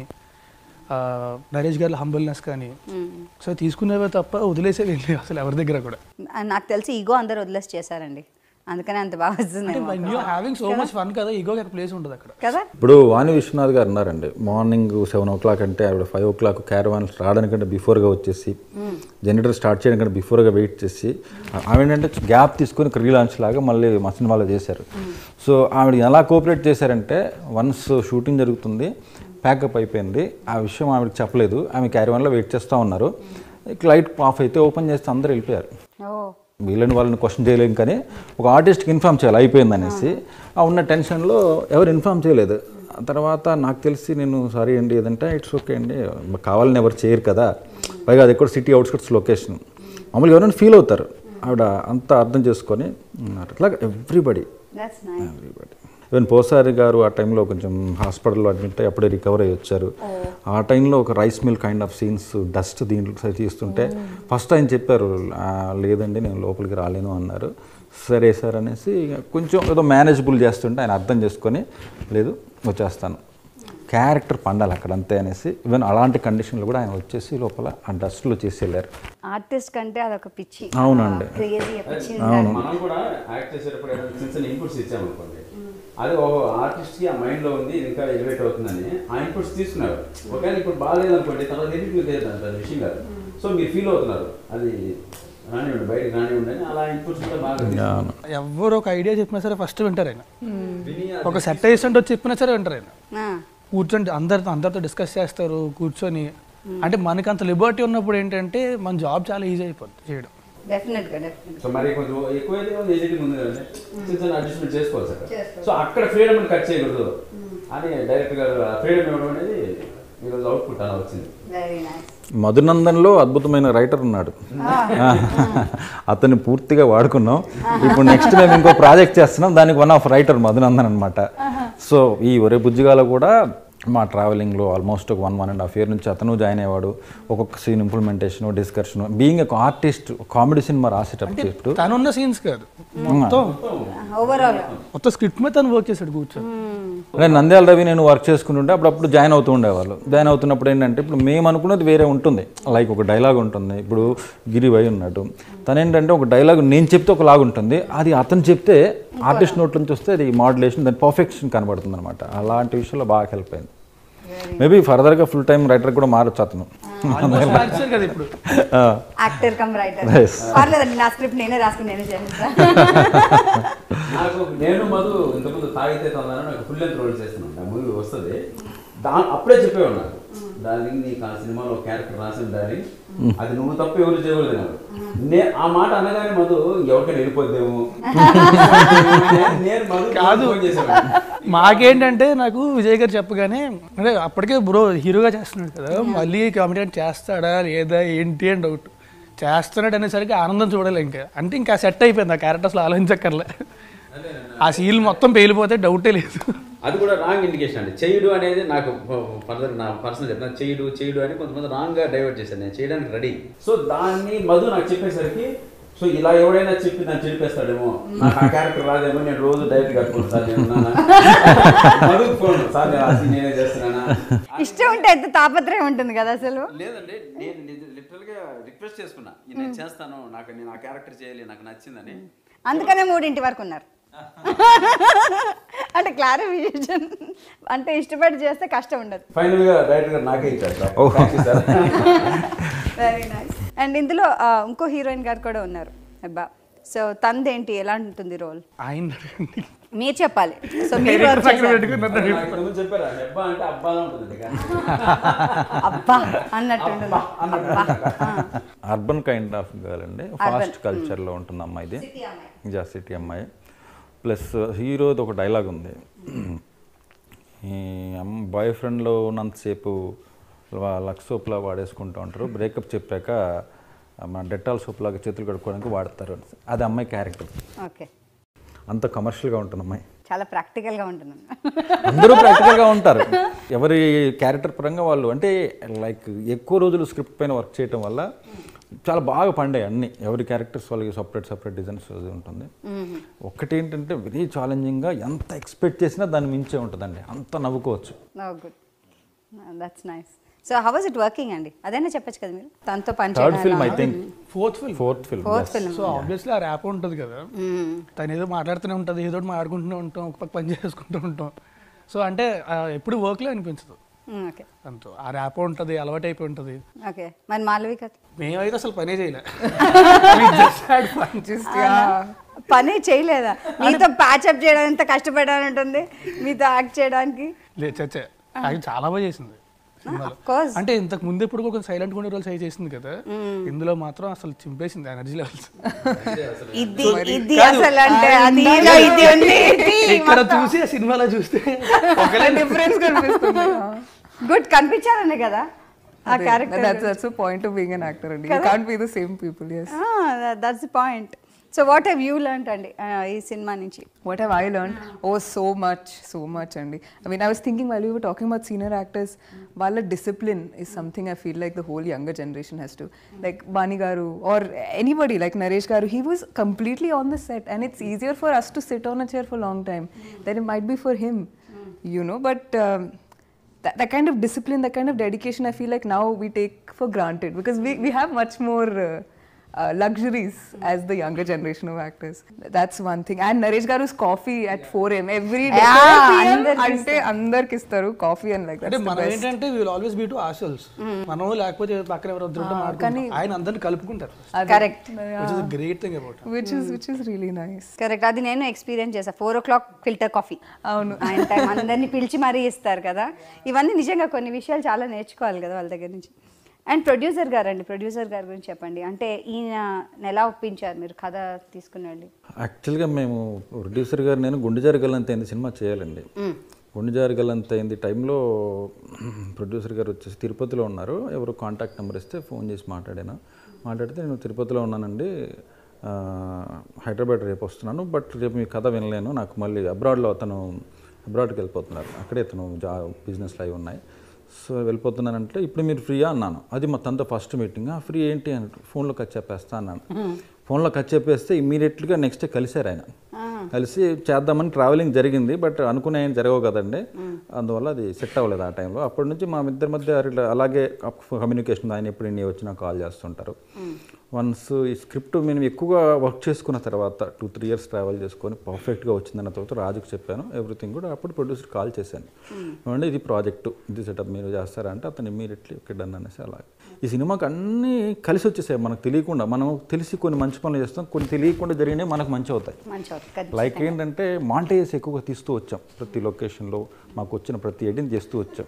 ఆ, నరేష్ గారి హంబుల్నెస్ కానీ సో తీసుకునేవే తప్ప వదిలేసేవి ఏం లేవు అసలు ఎవరి దగ్గర కూడా ఆ, నాకు తెలిసి ఈగో అందరు వదిలేసి చేశారండి అందుకనే అంత బాగా వస్తుంది అంటే you having so much fun కదా ఈగో ప్లేస్ ఉంటుంది అక్కడ కదా ఇప్పుడు వాణి విశ్వనాథ్ గారు ఉన్నారండి మార్నింగ్ సెవెన్ ఓ క్లాక్ అంటే ఆవిడ ఫైవ్ ఓ క్లాక్ క్యారవాన్ రావడానికంటే బిఫోర్గా వచ్చేసి జనరేటర్ స్టార్ట్ చేయడానికంటే బిఫోర్గా వెయిట్ చేసి ఆవిడ ఏంటంటే గ్యాప్ తీసుకొని రీ లాంచ్ లాగా మళ్ళీ మా సినిమాలో చేశారు సో ఆవిడ ఎలా కోఆపరేట్ చేశారంటే వన్స్ షూటింగ్ జరుగుతుంది ప్యాకప్ అయిపోయింది ఆ విషయం ఆవిడకి చెప్పలేదు ఆమె క్యారవాన్లో వెయిట్ చేస్తూ ఉన్నారు లైట్ ఆఫ్ అయితే ఓపెన్ చేస్తే అందరూ వెళ్ళిపోయారు ఓ వీళ్ళని వాళ్ళని క్వశ్చన్ చేయలేం కానీ ఒక ఆర్టిస్ట్కి ఇన్ఫామ్ చేయాలి అయిపోయింది అనేసి ఆ ఉన్న టెన్షన్లో ఎవరు ఇన్ఫామ్ చేయలేదు ఆ తర్వాత నాకు తెలిసి నేను సారీ అండి ఏదంటే ఇట్స్ ఓకే అండి కావాలని ఎవరు చేయరు కదా పైగా అది ఎక్కడ సిటీ అవుట్స్కట్స్ లొకేషన్ మామూలుగా ఎవరైనా ఫీల్ అవుతారు ఆవిడ అంతా అర్థం చేసుకొని ఉన్నారు అట్లా everybody that's nice everybody even Posani గారు ఆ టైంలో కొంచెం హాస్పిటల్లో అడ్మిట్ అయ్యి అప్పుడే రికవర్ అయ్యి వచ్చారు ఆ టైంలో ఒక rice mill kind of scenes dust దీంట్లో తీస్తుంటే ఫస్ట్ ఆయన చెప్పారు "ఆ, లేదండి నేను లోపలికి రాలేను అన్నారు సరే సార్ అనేసి ఇక కొంచెం ఏదో మేనేజబుల్ చేస్తుంటే ఆయన అర్థం చేసుకొని లేదు వచ్చేస్తాను క్యారెక్టర్ పండాలి అక్కడ అంతే అనేసి ఈవెన్ అలాంటి కండిషన్లో కూడా ఆయన వచ్చేసి లోపల ఆ డస్ట్లో చేసి వెళ్ళారు ఆర్టిస్ట్ కంటే అదొక పిచ్చి అవునండి. క్రేజీ పిచ్చి మనం కూడా యాక్ట్ చేసేటప్పుడు ఏదైనా చిన్న చిన్న ఇన్పుట్స్ ఇచ్చామనుకోండి అది ఓ ఆర్టిస్ట్ కి ఆ మైండ్ లో ఉంది ఇది ఇంకా ఎలివేట్ అవుతుందని ఆ ఇన్పుట్స్ తీసుకున్నారు ఒకవేళ ఇప్పుడు బాగాలేదు అనుకోండి తర్వాత ఎడిట్ మీకు తెలియదు అంత విషయం కాదు సో మీరు ఫీల్ అవుతున్నారు అది రానివ్వండి బయటకు రానివ్వండి అని అలా ఇన్పుట్స్ కూడా బాగా తీసుకున్నారు. ఎవరు ఒక ఐడియా చెప్పినా సరే ఫస్ట్ వింటారు ఆయన ఒక సెట్ వేస్తుంటే వచ్చి చెప్పినా సరే వింటారు ఆయన ఆ, కూర్చొని అందరితో అందరితో డిస్కస్ చేస్తారు కూర్చొని అంటే మనకి అంత లిబర్టీ ఉన్నప్పుడు ఏంటంటే మన జాబ్ చాలా ఈజీ అయిపోద్ది చేయడం definite గా definite. సో మరి కొంచెం ఎక్కువైతే ఎడిటింగ్ ఉంది కదండి చిన్న చిన్న అడ్జస్ట్మెంట్ చేసుకోవాలి సార్ సో అక్కడ ఫ్రీడమ్ కట్ చేయకూడదు అని డైరెక్ట్ గా ఫ్రీడమ్ ఇవ్వడం అనేది ఈరోజు అవుట్పుట్ అలా వచ్చింది Very nice. మధునందన్లో అద్భుతమైన రైటర్ ఉన్నాడు అతన్ని పూర్తిగా వాడుకున్నాం ఇప్పుడు నెక్స్ట్ మేము ఇంకో ప్రాజెక్ట్ చేస్తున్నాం దానికి వన్ ఆఫ్ రైటర్ మధునందన్ అనమాట సో ఈ ఒరే బుజ్జిగాలో కూడా మా ట్రావెలింగ్లో ఆల్మోస్ట్ ఒక one one and half year నుంచి అతను జాయిన్ అయ్యేవాడు ఒక్కొక్క సీన్ ఇంప్లిమెంటేషన్ డిస్కషన్ బీయింగ్ ఒక ఆర్టిస్ట్ కామెడీ సినిమా రాసేటప్పుడు తనున్న సీన్స్ కాదు మొత్తం ఓవరాల్ మొత్తం స్క్రిప్ట్ మీద తను వర్క్ చేశాడు కూర్చొని నేను నంద్యాల రవి నేను వర్క్ చేసుకుంటుంటే అప్పుడప్పుడు జాయిన్ అవుతూ ఉండేవాళ్ళు జాయిన్ అవుతున్నప్పుడు ఏంటంటే ఇప్పుడు మేము అనుకున్నది వేరే ఉంటుంది లైక్ ఒక డైలాగ్ ఉంటుంది ఇప్పుడు గిరివై ఉన్నాడు తను ఏంటంటే ఒక డైలాగ్ నేను చెప్తే ఒక లాగా ఉంటుంది అది అతను చెప్తే ఆర్టిస్ట్ నోట్ నుంచి వస్తే అది మాడ్యులేషన్ దాని పర్ఫెక్షన్ కనబడుతుంది అనమాట అలాంటి విషయంలో బాగా హెల్ప్ అయింది మేబీ ఫర్దర్గా ఫుల్ టైం రైటర్ కూడా మారొచ్చు అతను Almost మార్చేశారు కదా ఇప్పుడు ఆ, యాక్టర్ కమ్ రైటర్ Yes. పర్లేదండి నా స్క్రిప్ట్ నేనే రాసుకుని నేనే చేస్తాను నాకు నేను మధు ఇంతకుముందు తాగితే తొందర నాకు ఫుల్ లెంత్ రోల్ చేస్తున్నాను ఆ మూవీ వస్తుంది దా అప్పుడే చెప్పేవాడు నాకు డార్లింగ్ నీకు ఆ సినిమాలో క్యారెక్టర్ రాసిన డార్లింగ్ అది నువ్వు తప్ప ఎవరు చేయకూడదు నాకు నే ఆ మాట అనగానే మధు ఎవరికైనా వెళ్ళిపోద్దేమో నేను- నేను మధు కాదు. ఫోన్ చేసేవాడిని. మాకేంటంటే నాకు విజయ్ గారు చెప్పగానే అంటే అప్పటికే బ్రో హీరోగా చేస్తున్నాడు కదా మళ్ళీ కామెడీ చేస్తాడా లేదా ఏంటి అని డౌట్ చేస్తున్నాడు అనేసరికి ఆనందం చూడాలి ఇంకా అంటే ఇంకా సెట్ అయిపోయింది ఆ క్యారెక్టర్స్లో ఆలోచించక్కర్లే ఆ సీల్ మొత్తం పేలిపోతే డౌటే లేదు అది కూడా రాంగ్ ఇండికేషన్ అండి చేయుడు అనేది నాకు ఫర్దర్ నా పర్సనల్ చెప్తాను చేయుడు చేయుడు అని కొంతమంది రాంగ్ గా డైవర్ట్ చేశాను నేను చేయడానికి రెడీ సో దాన్ని మధు నాకు చెప్పేసరికి సో ఇలా ఎవడైనా చెప్పి నన్ను చెప్పేస్తాడేమో నాకు ఆ క్యారెక్టర్ రాదేమో నేను రోజు డైరెక్ట్ కట్టుకోను సార్ నేను ఉన్నానా? మధుకు ఫోన్ సార్ నేను ఆ scene నేనే చేస్తున్నానా ఇష్టం ఉంటే ఎంత తాపత్రయం ఉంటుంది కదా అసలు లేదండి నేను లిటరల్ గా రిక్వెస్ట్ చేసుకున్నా ఇది నేను చేస్తాను నాకు నేను ఆ క్యారెక్టర్ చేయాలి నాకు నచ్చిందని అందుకనే మూడింటి వరకు ఉన్నారు అంటే క్లారిఫికేషన్ అంటే ఇష్టపడి చేస్తే కష్టం ఉండదు ఫైనల్ గా డైరెక్టర్ గారు నాకే ఇచ్చారు sir Thank you, sir very nice and ఇందులో ఆ, ఇంకో హీరోయిన్ గారు కూడా ఉన్నారు అబ్బా సో తందేంటి ఎలా ఉంటుంది రోల్ ఆయన అడగండి. మీరు చెప్పాలి సో మీరు Director work పక్కన చేశారు. పెట్టుకున్నారు. నాకు ఇక్కడ ముందు చెప్పారా అబ్బా అంటే అబ్బాలా ఉంటుంది కానీ అబ్బా అన్నట్టు ఉంటుంది. అబ్బా అన్నట్టు అబ్బా ఆ. అర్బన్ కైండ్ ఆఫ్ గర్ల్ అండి ఫాస్ట్ కల్చర్లో ఉంటుంది అమ్మాయిది జా సిటీ అమ్మాయి ప్లస్ హీరోది ఒక డైలాగ్ ఉంది ఈ అమ్మ బాయ్ ఫ్రెండ్లో ఉన్నంతసేపు వా- లక్స్ సోప్లా వాడేసుకుంటూ ఉంటారు బ్రేకప్ చెప్పాక మన డెటాల్ సోప్ లాగా చేతులు కడుక్కోవడానికి వాడతారు అని. అది అమ్మాయి క్యారెక్టర్ ఓకే అంత కమర్షియల్గా ఉంటుంది అమ్మాయి చాలా ప్రాక్టికల్గా ఉంటుంది అందరూ ప్రాక్టికల్గా ఉంటారు ఎవరి క్యారెక్టర్ పరంగా వాళ్ళు అంటే లైక్ ఎక్కువ రోజులు స్క్రిప్ట్ పైన వర్క్ చేయటం వల్ల చాలా బాగా పండాయి అన్ని ఎవరి క్యారెక్టర్స్ వాళ్ళకి సపరేట్ సపరేట్ డిజైన్స్ అది ఉంటుంది ఒకటి ఏంటంటే వెరీ ఛాలెంజింగ్గా ఎంత ఎక్స్పెక్ట్ చేసినా దాన్ని మించే ఉంటుందండి అంత నవ్వుకోవచ్చు good that's nice so how was it working అండి అదైనా చెప్పొచ్చు కదా మీరు తనతో పని థర్డ్ చేయడం ఫిల్మ్ ఐ ఎలా? Think fourth film fourth film fourth film so obviously ఆ ర్యాప్ ఉంటుంది కదా తను ఏదో మాట్లాడుతూనే ఉంటుంది ఏదో ఒకటి మాట్లాడుకుంటూనే ఉంటాం ఒక పక్క పని చేసుకుంటూ ఉంటాం సో అంటే ఆ, ఎప్పుడు వర్క్లో అనిపించదు ఓకే అంతో ఆ ర్యాప్ ఉంటుంది అలవాటు అయిపోయి ఉంటుంది ఓకే మరి మాలవిక మేమైతే అసలు పనే చేయలే Just, అవునా? పని చేయలేదా మీతో ప్యాచప్ చేయడం ఎంత కష్టపడాలని ఉంటుంది మీతో యాక్ట్ చేయడానికి లేదు చచ్చే అది చాలా బాగా చేసింది సినిమాలో. of course. అంటే ఇంతకు ముందు ఎప్పుడు ఒక సైలెంట్ ఉండే రోల్స్ అయి చేసింది కదా ఇందులో మాత్రం అసలు చింపేసింది ఎనర్జీ లెవెల్స్ ఇది ఇది అసలు అంటే అది ఇలా ఇది ఉంది ఇక్కడ చూసి ఆ సినిమాలో చూస్తే ఒకలే డిఫరెన్స్ కనిపిస్తుంది గుడ్ కనిపించారనే కదా ఆ that's character that's the point of being an actor and you can't be the same people yes that's the point so what have you learn అండి ఆ, ఈ సినిమా నుంచి What have I learned? Oh, so much, so much, Andy. I mean, I was thinking while we were talking about senior actors, while discipline is something I feel like the whole younger generation has to. Like Bani Garu or anybody like Naresh Garu, he was completely on the set, and it's easier for us to sit on a chair for a long time than it might be for him, you know. But um, that, that kind of discipline, that kind of dedication, I feel like now we take for granted because we, we have much more. Uh, uh, luxuries as the younger generation of actors. That's one thing. And Naresh Garu's coffee at 4 a.m. every day. Yeah, 4 PM అందరికి అంటే అందరికి ఇస్తారు coffee and like అంటే మనం ఏంటంటే will always be to ourselves మనం లేకపోతే పక్కన ఎవరు వద్దు మాట్లాడుకుంటాం ఆయన అందరిని కలుపుకుంటారు correct which is great thing about which is which is really nice correct అది నేను ఎక్స్పీరియన్స్ చేసా four o'clock filter coffee అవును. ఆయన టైం అందరినీ పిలిచి మరీ ఇస్తారు కదా ఇవన్నీ నిజంగా కొన్ని విషయాలు చాలా నేర్చుకోవాలి కదా వాళ్ళ దగ్గర నుంచి అండ్ ప్రొడ్యూసర్ గారు అండి ప్రొడ్యూసర్ గారి గురించి చెప్పండి అంటే ఈయన ఎలా ఒప్పించారు మీరు కథ తీసుకుని వెళ్ళి యాక్చువల్గా మేము ప్రొడ్యూసర్ గారు నేను గుండెజారి గల్లంత అయింది సినిమా చేయాలండి గుండెజారి గల్లంత అయింది టైంలో ప్రొడ్యూసర్ గారు వచ్చేసి తిరుపతిలో ఉన్నారు ఎవరు కాంటాక్ట్ నెంబర్ ఇస్తే ఫోన్ చేసి మాట్లాడాను మాట్లాడితే నేను తిరుపతిలో ఉన్నానండి ఆ, హైదరాబాద్ రేపు వస్తున్నాను బట్ రేపు మీ కథ వినలేను నాకు మళ్ళీ అబ్రాడ్లో అతను అబ్రాడ్కి వెళ్ళిపోతున్నారు అక్కడే అతను జా బిజినెస్లు అవి ఉన్నాయి సో వెళ్ళిపోతున్నానంటే ఇప్పుడు మీరు ఫ్రీయా అన్నాను అది మా తనతో ఫస్ట్ మీటింగ్ ఫ్రీ ఏంటి అని ఫోన్లో ఖర్చు చెప్పేస్తా అన్నాను ఫోన్లో ఖర్చు చెప్పేస్తే ఇమీడియట్గా నెక్స్ట్ డే కలిశారు ఆయన కలిసి చేద్దామని ట్రావెలింగ్ జరిగింది బట్ అనుకునే ఏం జరగవు కదండి అందువల్ల అది సెట్ అవ్వలేదు ఆ టైంలో అప్పటి నుంచి మా ఇద్దరి మధ్య అట్లా అలాగే కమ్యూనికేషన్ ఆయన ఎప్పుడు ఇండియా వచ్చినా కాల్ చేస్తుంటారు వన్స్ ఈ స్క్రిప్ట్ మేము ఎక్కువగా వర్క్ చేసుకున్న తర్వాత టూ త్రీ ఇయర్స్ ట్రావెల్ చేసుకొని పర్ఫెక్ట్గా వచ్చిందన్న తర్వాత రాజుకు చెప్పాను ఎవ్రీథింగ్ కూడా అప్పుడు ప్రొడ్యూసర్ కాల్ చేశాను ఏమంటే ఇది ప్రాజెక్టు ఇది సెటప్ మీరు చేస్తారా అంటే అతను ఇమీడియట్లీ ఓకే డన్ అనేసి అలాగే ఈ సినిమాకి అన్నీ కలిసి వచ్చేసాయి మనకు తెలియకుండా మనం తెలిసి కొన్ని మంచి పనులు చేస్తాం కొన్ని తెలియకుండా జరిగినాయి మనకు మంచి అవుతాయి మంచి అవుతుంది లైక్ ఏంటంటే మాంటేజెస్ ఎక్కువగా తీస్తూ వచ్చాం ప్రతి లొకేషన్లో మాకు వచ్చిన ప్రతి ఎడిని చేస్తూ వచ్చాం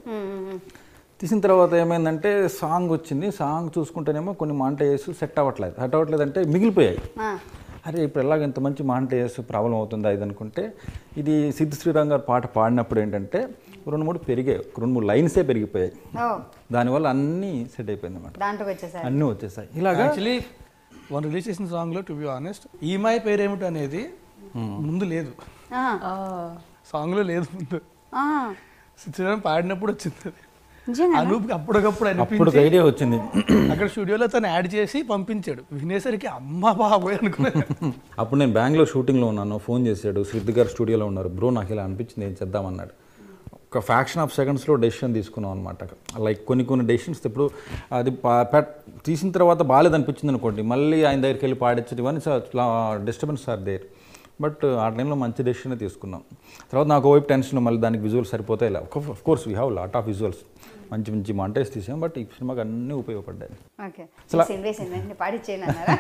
తీసిన తర్వాత ఏమైందంటే సాంగ్ వచ్చింది సాంగ్ చూసుకుంటేనేమో కొన్ని మాంటేజెస్ సెట్ అవ్వట్లేదు సెట్ అవ్వట్లేదు అంటే మిగిలిపోయాయి అరే ఇప్పుడు ఎలాగ ఇంత మంచి మాంటేజెస్ ప్రాబ్లం అవుతుందా ఇది అనుకుంటే ఇది సిద్ధ శ్రీరామ్ గారు పాట పాడినప్పుడు ఏంటంటే రెండు మూడు పెరిగాయి రెండు మూడు లైన్సే పెరిగిపోయాయి ఓ దానివల్ల అన్నీ సెట్ అయిపోయింది అనమాట దాంట్లోకి వచ్చేసారు అన్నీ వచ్చేసాయి ఇలాగా యాక్చువల్లీ వన్ రిలీజ్ చేసిన సాంగ్లో టు బి ఆనెస్ట్ ఈమాయి పేరేమిటి అనేది ముందు లేదు ఆ, సాంగ్లో లేదు ముందు ఆ, శ్రీరామ్ పాడినప్పుడు వచ్చింది అది నిజంగా అనూప్కి అప్పటికప్పుడు అప్పుడు అనిపించి ఐడియా వచ్చింది అక్కడ స్టూడియోలో తను యాడ్ చేసి పంపించాడు వినేసరికి అమ్మ బాబోయ్ అనుకున్నాను అప్పుడు నేను బెంగళూరు షూటింగ్లో ఉన్నాను ఫోన్ చేశాడు సిద్ధ్ గారు స్టూడియోలో ఉన్నారు బ్రో నాకు ఇలా అనిపించింది ఏం చేద్దామన్నాడు ఒక ఫ్యాక్షన్ ఆఫ్ సెకండ్స్లో డెసిషన్ తీసుకున్నాం అనమాట లైక్ కొన్ని కొన్ని డెసిషన్స్ ఇప్పుడు అది పా- పెట్- తీసిన తర్వాత బాగాలేదనిపించింది అనుకోండి మళ్ళీ ఆయన దగ్గరికి వెళ్ళి పాడించడం ఇవన్నీ డిస్టర్బెన్స్ ఆర్ దేర్ బట్ ఆ టైంలో మంచి డెసిషన్ తీసుకున్నాం తర్వాత నాకు వైపు టెన్షన్ మళ్ళీ దానికి విజువల్స్ సరిపోతాయి of course we have lot of visuals మంచి మంచి మాంటేజ్ తీసాం బట్ ఈ సినిమాకి అన్నీ ఉపయోగపడ్డాయి ఓకే అసలు- వేసింది వేసింది పాడిచ్చేయను అన్నారా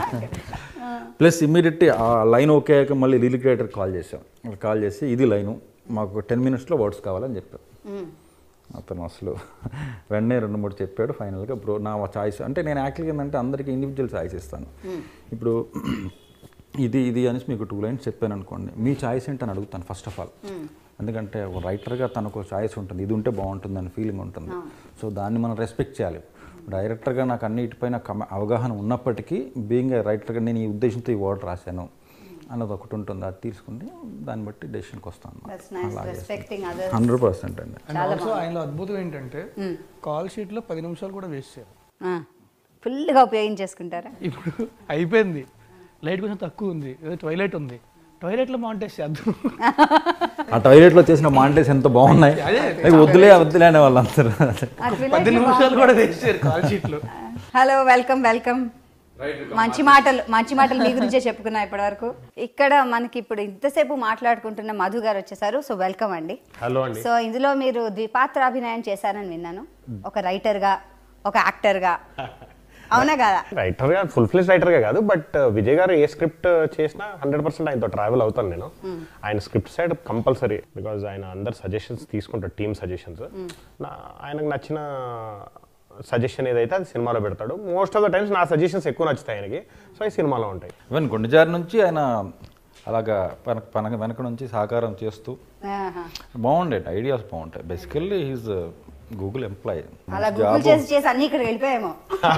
ప్లస్ ఇమ్మీడియట్ ఆ లైన్ ఓకే అయ్యాక మళ్ళీ రిలిక్రియేటర్ కాల్ చేసాం కాల్ చేసి ఇది లైను మాకు టెన్ మినిట్స్లో వర్డ్స్ కావాలని చెప్పారు అతను అసలు వెంటనే రెండు మూడు చెప్పాడు ఫైనల్గా ఇప్పుడు నా చాయిస్ అంటే నేను యాక్చువల్గా ఏంటంటే అందరికీ ఇండివిజువల్ చాయిస్ ఇస్తాను ఇప్పుడు ఇది ఇది అనేసి మీకు టూ లైన్స్ చెప్పాను అనుకోండి మీ చాయిస్ ఏంటని అడుగుతాను ఫస్ట్ ఆఫ్ ఆల్ ఎందుకంటే ఒక రైటర్గా తనకు చాయిస్ ఉంటుంది ఇది ఉంటే బాగుంటుంది అని ఫీలింగ్ ఉంటుంది సో దాన్ని మనం రెస్పెక్ట్ చేయాలి డైరెక్టర్గా నాకు అన్నిటిపైన కమ అవగాహన ఉన్నప్పటికీ బీయింగ్ రైటర్గా నేను ఈ ఉద్దేశంతో ఈ వర్డ్ రాశాను అన్నది ఒకటి ఉంటుంది అది తీసుకుని దాన్ని బట్టి డెసిషన్కి వస్తాను That's nice, respecting others. Hundred percent అండి అండ్ ఆల్సో ఆయనలో అద్భుతం ఏంటంటే కాల్ షీట్లో పది నిమిషాలు కూడా వేస్ట్ చేయాలి ఫుల్గా ఉపయోగించేసుకుంటారా ఇప్పుడు అయిపోయింది లైట్ కొంచెం తక్కువ ఉంది ఏదో ట్వైలైట్ ఉంది ట్వైలైట్లో మౌంటేజ్ చేద్దాం ఆ టాయిలెట్లో చేసిన మాంటేస్ ఎంత బాగున్నాయి అవి వద్దులే వద్దులే అనే వాళ్ళందరూ పది నిమిషాలు కూడా వేస్ట్ చేయరు కాల్ షీట్లో హలో వెల్కమ్ వెల్కమ్ మంచి మాటలు మంచి మాటలు మీ గురించే చెప్పుకున్నా ఇప్పటి వరకు ఇక్కడ మనకి ఇప్పుడు ఇంతసేపు మాట్లాడుకుంటున్న మధు గారు వచ్చేసారు సో వెల్కమ్ అండి హలో అండి సో ఇందులో మీరు ద్విపాత్రాభినయం చేశారని విన్నాను ఒక రైటర్గా ఒక యాక్టర్గా అవునా కదా రైటర్గా ఫుల్ ఫ్లెజ్ రైటర్గా కాదు బట్ విజయ్ గారు ఏ స్క్రిప్ట్ చేసినా హండ్రెడ్ పర్సెంట్ ఆయనతో ట్రావెల్ అవుతాను నేను ఆయన స్క్రిప్ట్ సైడ్ కంపల్సరీ బికాజ్ ఆయన అందరు సజెషన్స్ తీసుకుంటారు టీమ్ సజెషన్స్ నా ఆయనకు నచ్చిన సజెషన్ ఏదైతే అది సినిమాలో పెడతాడు మోస్ట్ ఆఫ్ ద టైమ్స్ నా సజెషన్స్ ఎక్కువ నచ్చుతాయి ఆయనకి సో ఈ సినిమాలో ఉంటాయి ఈవెన్ గుండెజారి నుంచి ఆయన అలాగా పన పన వెనక నుంచి సహకారం చేస్తూ ఆహా. బాగుండేది ఐడియాస్ బాగుంటాయి బేసికల్లీ హీజ్ గూగుల్ ఎంప్లాయీ అలా గూగుల్ చేసి చేసి అన్ని ఇక్కడ వెళ్ళిపోయామో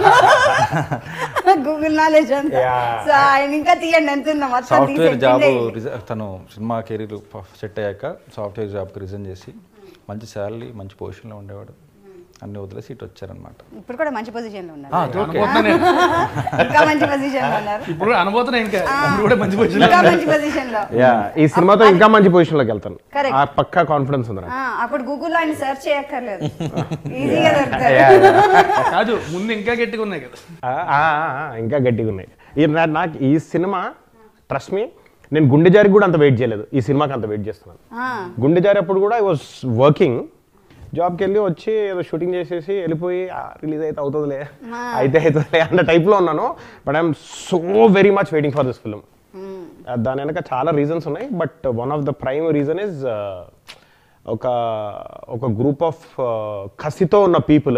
గూగుల్ నాలెడ్జ్ అంతా Yeah. సో ఆయన ఇంకా తీయండి ఎంత ఉందో మొత్తం తీసి సాఫ్ట్వేర్ జాబ్ ఎక్కిందే. తను సినిమా కెరీర్ సెట్ అయ్యాక సాఫ్ట్వేర్ జాబ్కి రిజైన్ చేసి మంచి శాలరీ మంచి పొజిషన్లో ఉండేవాడు అన్ని వదిలేసి ఇటు వచ్చారనమాట ఇప్పుడు కూడా మంచి పొజిషన్ లో ఉన్నారు ఓకే ఇంకా మంచి పొజిషన్ లో ఉన్నారు ఇప్పుడు అనుభూతం ఇంకా ఇప్పుడు కూడా మంచి పొజిషన్ ఇంకా మంచి పొజిషన్ లో యా ఈ సినిమాతో ఇంకా మంచి పొజిషన్లోకి వెళ్తాను Correct. ఆ పక్కా కాన్ఫిడెన్స్ ఉంది నాకు ఆ, అప్పుడు గూగుల్లో ఆయన సెర్చ్ చేయక్కర్లేదు ఈజీగా దొరుకుతారు కాదు ముందు ఇంకా గట్టిగా ఉన్నాయి కదా ఆ, ఆ, ఆ, ఇంకా గట్టిగా ఉన్నాయి ఈ నా- నాకు ఈ సినిమా ట్రస్ట్ మీ నేను గుండె జారికి కూడా అంత వెయిట్ చేయలేదు ఈ సినిమాకి అంత వెయిట్ చేస్తున్నాను ఆ, గుండె జారి అప్పుడు కూడా ఐ వాజ్ వర్కింగ్ జాబ్కి వెళ్ళి వచ్చి ఏదో షూటింగ్ చేసేసి వెళ్ళిపోయి రిలీజ్ అయితే అవుతుందిలే అయితే అవుతుందిలే అన్న టైప్లో ఉన్నాను but I'm so very much waiting for this film దాని వెనక చాలా రీజన్స్ ఉన్నాయి but one of the prime reason is ఒక ఒక గ్రూప్ ఆఫ్ కసితో ఉన్న people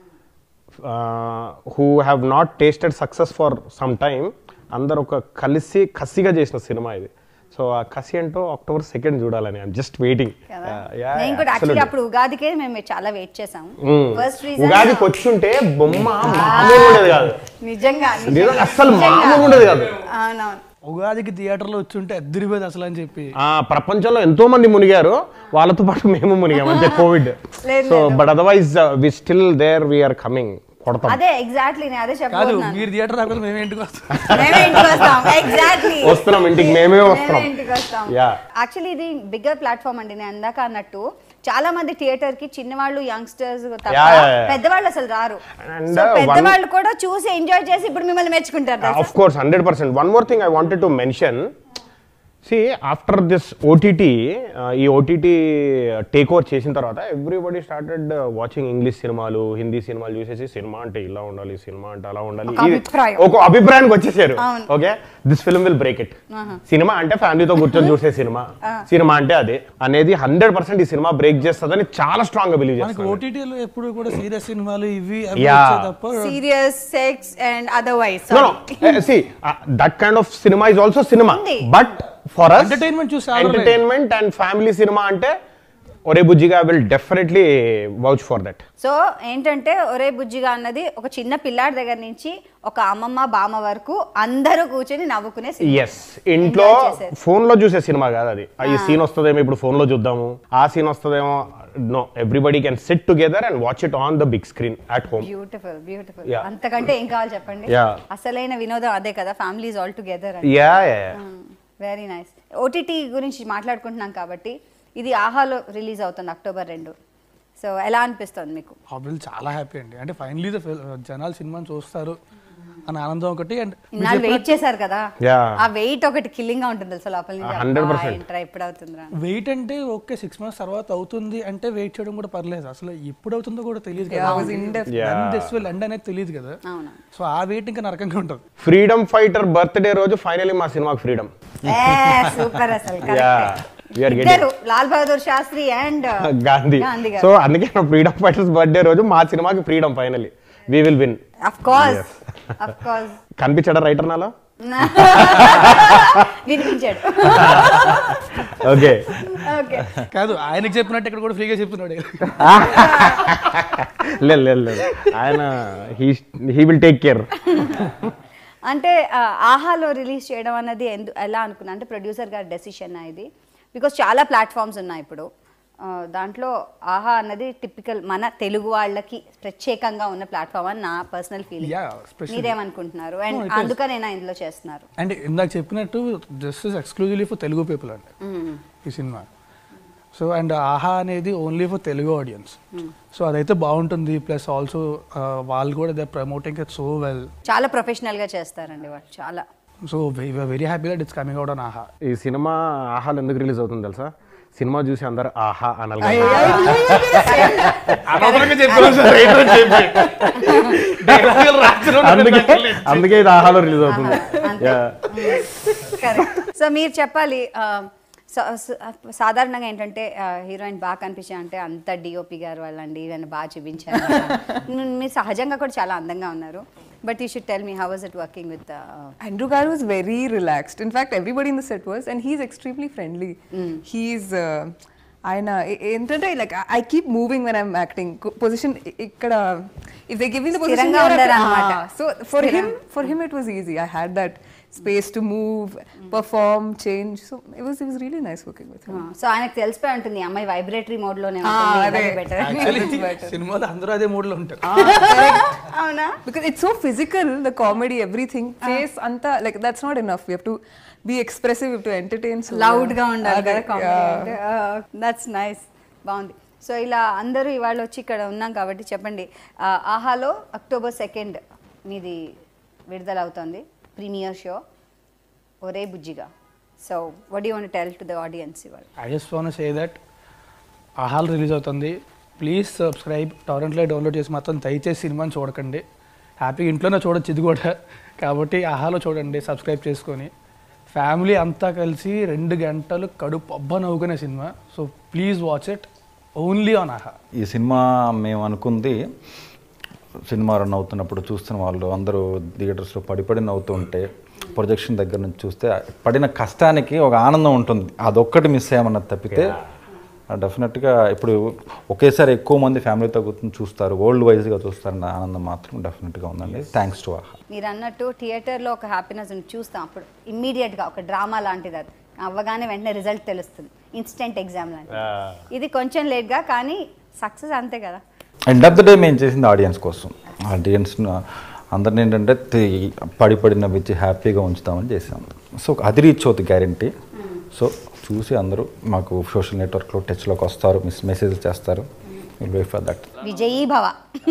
who have not tasted success for some time అందరు ఒక కలిసి కసిగా చేసిన సినిమా ఇది సో ఆ కసి ఏంటో అక్టోబర్ సెకండ్ చూడాలని ఐఎమ్ జస్ట్ వెయిటింగ్ కదా నేను కూడా యాక్చువల్లీ అప్పుడు ఉగాదికే మేము చాలా వెయిట్ చేసాము ఫస్ట్ ఉగాదికి రీజన్ వచ్చుంటే బొమ్మ మామూలు ఉండేది కాదు నిజంగా నిజంగా అస్సలు మామూలు ఉండేది కాదు అవునవును ఉగాదికి థియేటర్లో వచ్చి ఉంటే అద్దరిపోయేది అసలు అని చెప్పి ఆ ప్రపంచంలో ఎంతో మంది మునిగారు వాళ్ళతో పాటు మేము మునిగాం అంతే కోవిడ్ లేదు, so but otherwise we still there we're coming కొడతాం అదే ఎగ్జాక్ట్లీ నేను అదే కాదు చెప్పబోతున్నాను మీరు థియేటర్ రాకపోతే మేము ఇంటికి వస్తాం మేమే ఇంటికి వస్తాం ఎగ్జాక్ట్లీ వస్తున్నాం ఇంటికి, మేమే వస్తున్నాం. ఇంటికి వస్తాం Yeah. యాక్చువల్లీ ఇది బిగ్గర్ ప్లాట్ఫామ్ అండి నేను అందాక అన్నట్టు చాలా మంది థియేటర్ కి చిన్నవాళ్ళు యంగ్స్టర్స్ తప్ప Yeah, yeah, yeah. పెద్దవాళ్ళు అసలు రారు And, సో uh, one- పెద్దవాళ్ళు కూడా చూసి ఎంజాయ్ చేసి ఇప్పుడు మిమ్మల్ని మెచ్చుకుంటారు తెలుసా? Of course hundred percent one more thing I wanted to mention see after this OTT ఈ ఓటీటీ టేక్ ఓవర్ చేసిన తర్వాత ఎవ్రీబడి స్టార్టెడ్ వాచింగ్ ఇంగ్లీష్ సినిమాలు హిందీ సినిమాలు చూసేసి సినిమా అంటే ఇలా ఉండాలి సినిమా అంటే అలా ఉండాలి ఒక ఇది- అభిప్రాయం. ఒక అభిప్రాయానికి వచ్చేసారు అవును. Okay this film will break it cinema అంటే ఫ్యామిలీతో కూర్చొని చూసే సినిమా సినిమా అంటే అదే అనేది హండ్రెడ్ పర్సెంట్ ఈ సినిమా బ్రేక్ చేస్తుందని చాలా స్ట్రాంగ్ గా బిలీవ్ మనకి చేస్తాను ఓటీటీలో ఎప్పుడు కూడా సీరియస్ సినిమాలు ఇవి అవి Yeah. వచ్చాయి తప్ప serious sex and otherwise no no Uh, see uh, that kind of cinema is also cinema ఉంది. but for us Entertainment చూసే వాళ్ళు entertainment and family cinema అంటే Orey Bujjiga will definitely vouch for that so ఏంటంటే ఒరే బుజ్జిగా అన్నది ఒక చిన్న పిల్లాడి దగ్గర నుంచి ఒక అమ్మమ్మ బామ్మ వరకు అందరూ కూర్చొని నవ్వుకునే సినిమా. ఎస్ ఇంట్లో Enjoy చేసేది. ఫోన్ లో చూసే సినిమా కాదు అది ఆ, ఈ సీన్ వస్తుందేమో ఇప్పుడు ఫోన్ లో చూద్దాము ఆ సీన్ వస్తుందేమో no everybody can sit together and watch it on the big screen at home beautiful beautiful Yeah. అంతకంటే ఏం కావాలి చెప్పండి Yeah. అసలైన వినోదం అదే కదా families all together ya very nice OTT గురించి మాట్లాడుకుంటున్నాం కాబట్టి ఇది ఆహాలో రిలీజ్ అవుతుంది అక్టోబర్ రెండు సో ఎలా అనిపిస్తుంది మీకు ఆబ్వియస్ చాలా హ్యాపీ అండి అంటే ఫైనలీ జనాలు సినిమాని చూస్తారు అని ఆనందం ఒకటి అండ్ ఇన్నాళ్ళు వెయిట్ చేశారు కదా Yeah. ఆ వెయిట్ ఒకటి కిల్లింగ్ గా ఉంటుంది అసలు లోపల నుంచి 100%. అబ్బా, ఏంట్రా ఎప్పుడు అవుతుందిరా వెయిట్ అంటే ఓకే సిక్స్ మంత్స్ తర్వాత అవుతుంది అంటే వెయిట్ చేయడం కూడా పర్లేదు అసలు ఎప్పుడు అవుతుందో కూడా తెలియదు Yeah, I was in-depth. Yeah. This will end అనేది తెలియదు కదా అవును సో ఆ వెయిట్ ఇంకా నరకంగా ఉంటుంది ఫ్రీడమ్ ఫైటర్ బర్త్డే రోజు ఫైనలీ మా సినిమాకి ఫ్రీడమ్ సూపర్ అసలు Yeah, we are correct. getting- ఇద్దరు లాల్ బహదూర్ శాస్త్రి అండ్ గాంధీ గాంధీ సో గారు అందుకే నా ఫ్రీడమ్ ఫైటర్స్ బర్త్డే రోజు మా సినిమాకి freedom finally we will win of course of course కనిపించాడా రైటర్ నాలో వినిపించాడు ఓకే ఓకే కాదు ఆయనకి చెప్పినట్టు ఇక్కడ కూడా ఫ్రీగా చెప్తున్నాడు లేదు లేదు లేదు ఆయన he he will take care అంటే ఆ, ఆహాలో రిలీజ్ చేయడం అన్నది ఎందు ఎలా అనుకున్నా అంటే ప్రొడ్యూసర్ గారి డెసిషన్ ఇది బికాస్ చాలా ప్లాట్ఫామ్స్ ఉన్నాయి ఇప్పుడు ఆ, దాంట్లో ఆహా అన్నది టిపికల్ మన తెలుగు వాళ్ళకి ప్రత్యేకంగా ఉన్న ప్లాట్ఫామ్ అని నా పర్సనల్ ఫీలింగ్ Yeah, especially- మీరేమనుకుంటున్నారు అండ్ No, it is. అందుకనేనా ఇందులో చేస్తున్నారు అండ్ ఇందాక చెప్పినట్టు just is exclusively for Telugu people అండి ఈ సినిమా సో అండ్ ఆహా అనేది only for Telugu audience so అదైతే బాగుంటుంది ప్లస్ ఆల్సో వాళ్ళు కూడా they promoting it so well చాలా ప్రొఫెషనల్ గా చేస్తారండి వాళ్ళు చాలా so very happy that it's coming out on Aha ఈ సినిమా ఆహాలు ఎందుకు రిలీజ్ అవుతుంది తెలుసా సినిమా చూసి అందరు ఆహా అనాలి అందుకే అందుకే ఇది ఆహాలో రిలీజ్ అవుతుంది Yeah. కరెక్ట్ సో మీరు చెప్పాలి ఆ, స- స- సాధారణంగా ఏంటంటే హీరోయిన్ బాగా కనిపించా అంటే అంత డిఓపి గారు వాళ్ళండి ఈవెన్ బాగా చూపించారు మీ- మీరు సహజంగా కూడా చాలా అందంగా ఉన్నారు but you should tell me how was it working with Andrew Garu was very relaxed. In fact, everybody in the set was, and he's extremely friendly. He's. Uh, ఆయన ఏ- ఏంటంటే like I keep moving when I'm acting position ఇక్కడ if they giving the position స్థిరంగా ఉండరన్నమాట. So for him for him it was easy I had that space to move perform change so it was it was really nice working with him so ఆయనకు తెలిసిపోయి ఉంటుంది ఈ అమ్మాయి vibratory mode లోనే అదే. Better actually సినిమాలో అందరూ అదే మూడ్లో ఉంటారు అవునా because it's so physical the comedy everything face anta like that's not enough we have to be expressive we have to entertain so loud గా ఉండాలి అదే, కదా yeah. కామెడీ దట్స్ నైస్ బాగుంది సో ఇలా అందరూ ఇవాళ వచ్చి ఇక్కడ ఉన్నాం కాబట్టి చెప్పండి ఆ, ఆహాలో అక్టోబర్ సెకండ్ మీది విడుదల అవుతుంది premier show Orey Bujjiga so what you want tell to the audience ఇవాళ I just want say that ఆహాల్ రిలీజ్ అవుతుంది ప్లీజ్ సబ్స్క్రైబ్ టొరెంట్లో డౌన్లోడ్ చేసి మాత్రం దయచేసి సినిమాని చూడకండి హ్యాపీగా ఇంట్లోనే చూడొచ్చు ఇది కూడా కాబట్టి ఆహాలో చూడండి సబ్స్క్రైబ్ చేసుకొని ఫ్యామిలీ అంతా కలిసి రెండు గంటలు కడుపు అబ్బ నవ్వుకునే cinema so please watch it only on Aha ఈ సినిమా మేము అనుకుంది సినిమా రన్ అవుతున్నప్పుడు చూస్తున్న వాళ్ళు అందరూ థియేటర్స్లో పడి పడి నవ్వుతూ ఉంటే ప్రొజెక్షన్ దగ్గర నుంచి చూస్తే పడిన కష్టానికి ఒక ఆనందం ఉంటుంది అదొక్కటి మిస్ అయ్యామన్నది తప్పితే డెఫినెట్గా ఇప్పుడు ఒకేసారి ఎక్కువ మంది ఫ్యామిలీతో కూర్చొని చూస్తారు వరల్డ్ వైజ్గా చూస్తారన్న ఆనందం మాత్రం డెఫినెట్గా ఉందండి థ్యాంక్స్ టు ఆహా మీరు అన్నట్టు థియేటర్లో ఒక హ్యాపీనెస్ చూస్తాం అప్పుడు ఇమ్మీడియట్గా ఒక డ్రామా లాంటిది అది అవ్వగానే వెంటనే రిజల్ట్ తెలుస్తుంది ఇన్స్టెంట్ ఎగ్జామ్ లాంటిది ఇది కొంచెం లేట్గా కానీ సక్సెస్ అంతే కదా ఎండ్ ఆఫ్ ద డే మేము చేసింది ఆడియన్స్ కోసం ఆడియన్స్ అందరిని ఏంటంటే తి- పడి పడి నవ్వించి హ్యాపీగా ఉంచుతామని చేసాం సో అది రీచ్ అవుతుంది గ్యారంటీ సో చూసి అందరూ మాకు సోషల్ నెట్వర్క్లో టచ్లోకి వస్తారు మిస్ మెసేజ్ చేస్తారు వెయిట్ ఫర్ దట్ విజయీ భవ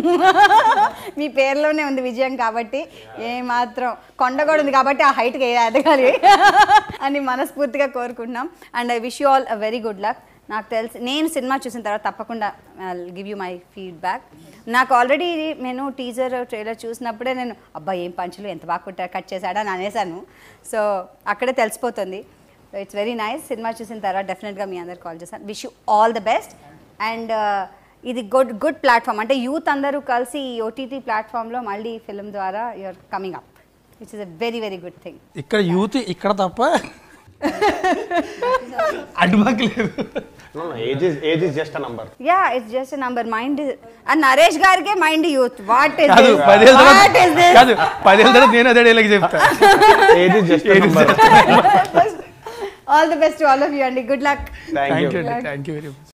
మీ పేరులోనే ఉంది విజయం కాబట్టి ఏ మాత్రం కొండ కూడా ఉంది కాబట్టి ఆ హైట్కి ఎదగాలి అని మనస్ఫూర్తిగా కోరుకుంటున్నాం and I wish you all a very good luck నాకు తెలిసి నేను సినిమా చూసిన తర్వాత తప్పకుండా గివ్ యూ మై ఫీడ్బ్యాక్ నాకు ఆల్రెడీ నేను టీజర్ ట్రైలర్ చూసినప్పుడే నేను అబ్బా ఏం పంచులు ఎంత బాగా కుట్టారు కట్ చేశాడా అని అనేసాను సో అక్కడే తెలిసిపోతుంది ఇట్స్ వెరీ నైస్ సినిమా చూసిన తర్వాత డెఫినెట్గా మీ అందరు కాల్ చేశాను wish you all the best and ఇది గుడ్ గుడ్ ప్లాట్ఫామ్ అంటే యూత్ అందరూ కలిసి ఈ ఓటీటీ ప్లాట్ఫామ్లో మళ్ళీ ఫిల్మ్ ద్వారా you're coming up which is a very very good thing ఇక్కడ యూత్ ఇక్కడ తప్ప అడ్డుబాకి లేదు age is age is just a number ya it's just number mind and Naresh గారికే మైండ్ యూత్ వాట్ ఇస్ కాదు పదేళ్ళ వాట్ ఇస్ తర్వాత కాదు పదేళ్ళ తర్వాత నేను అదే డైలాగ్ చెప్తా age is just a number all the best all of you అండి good luck thank thank you you thank you very much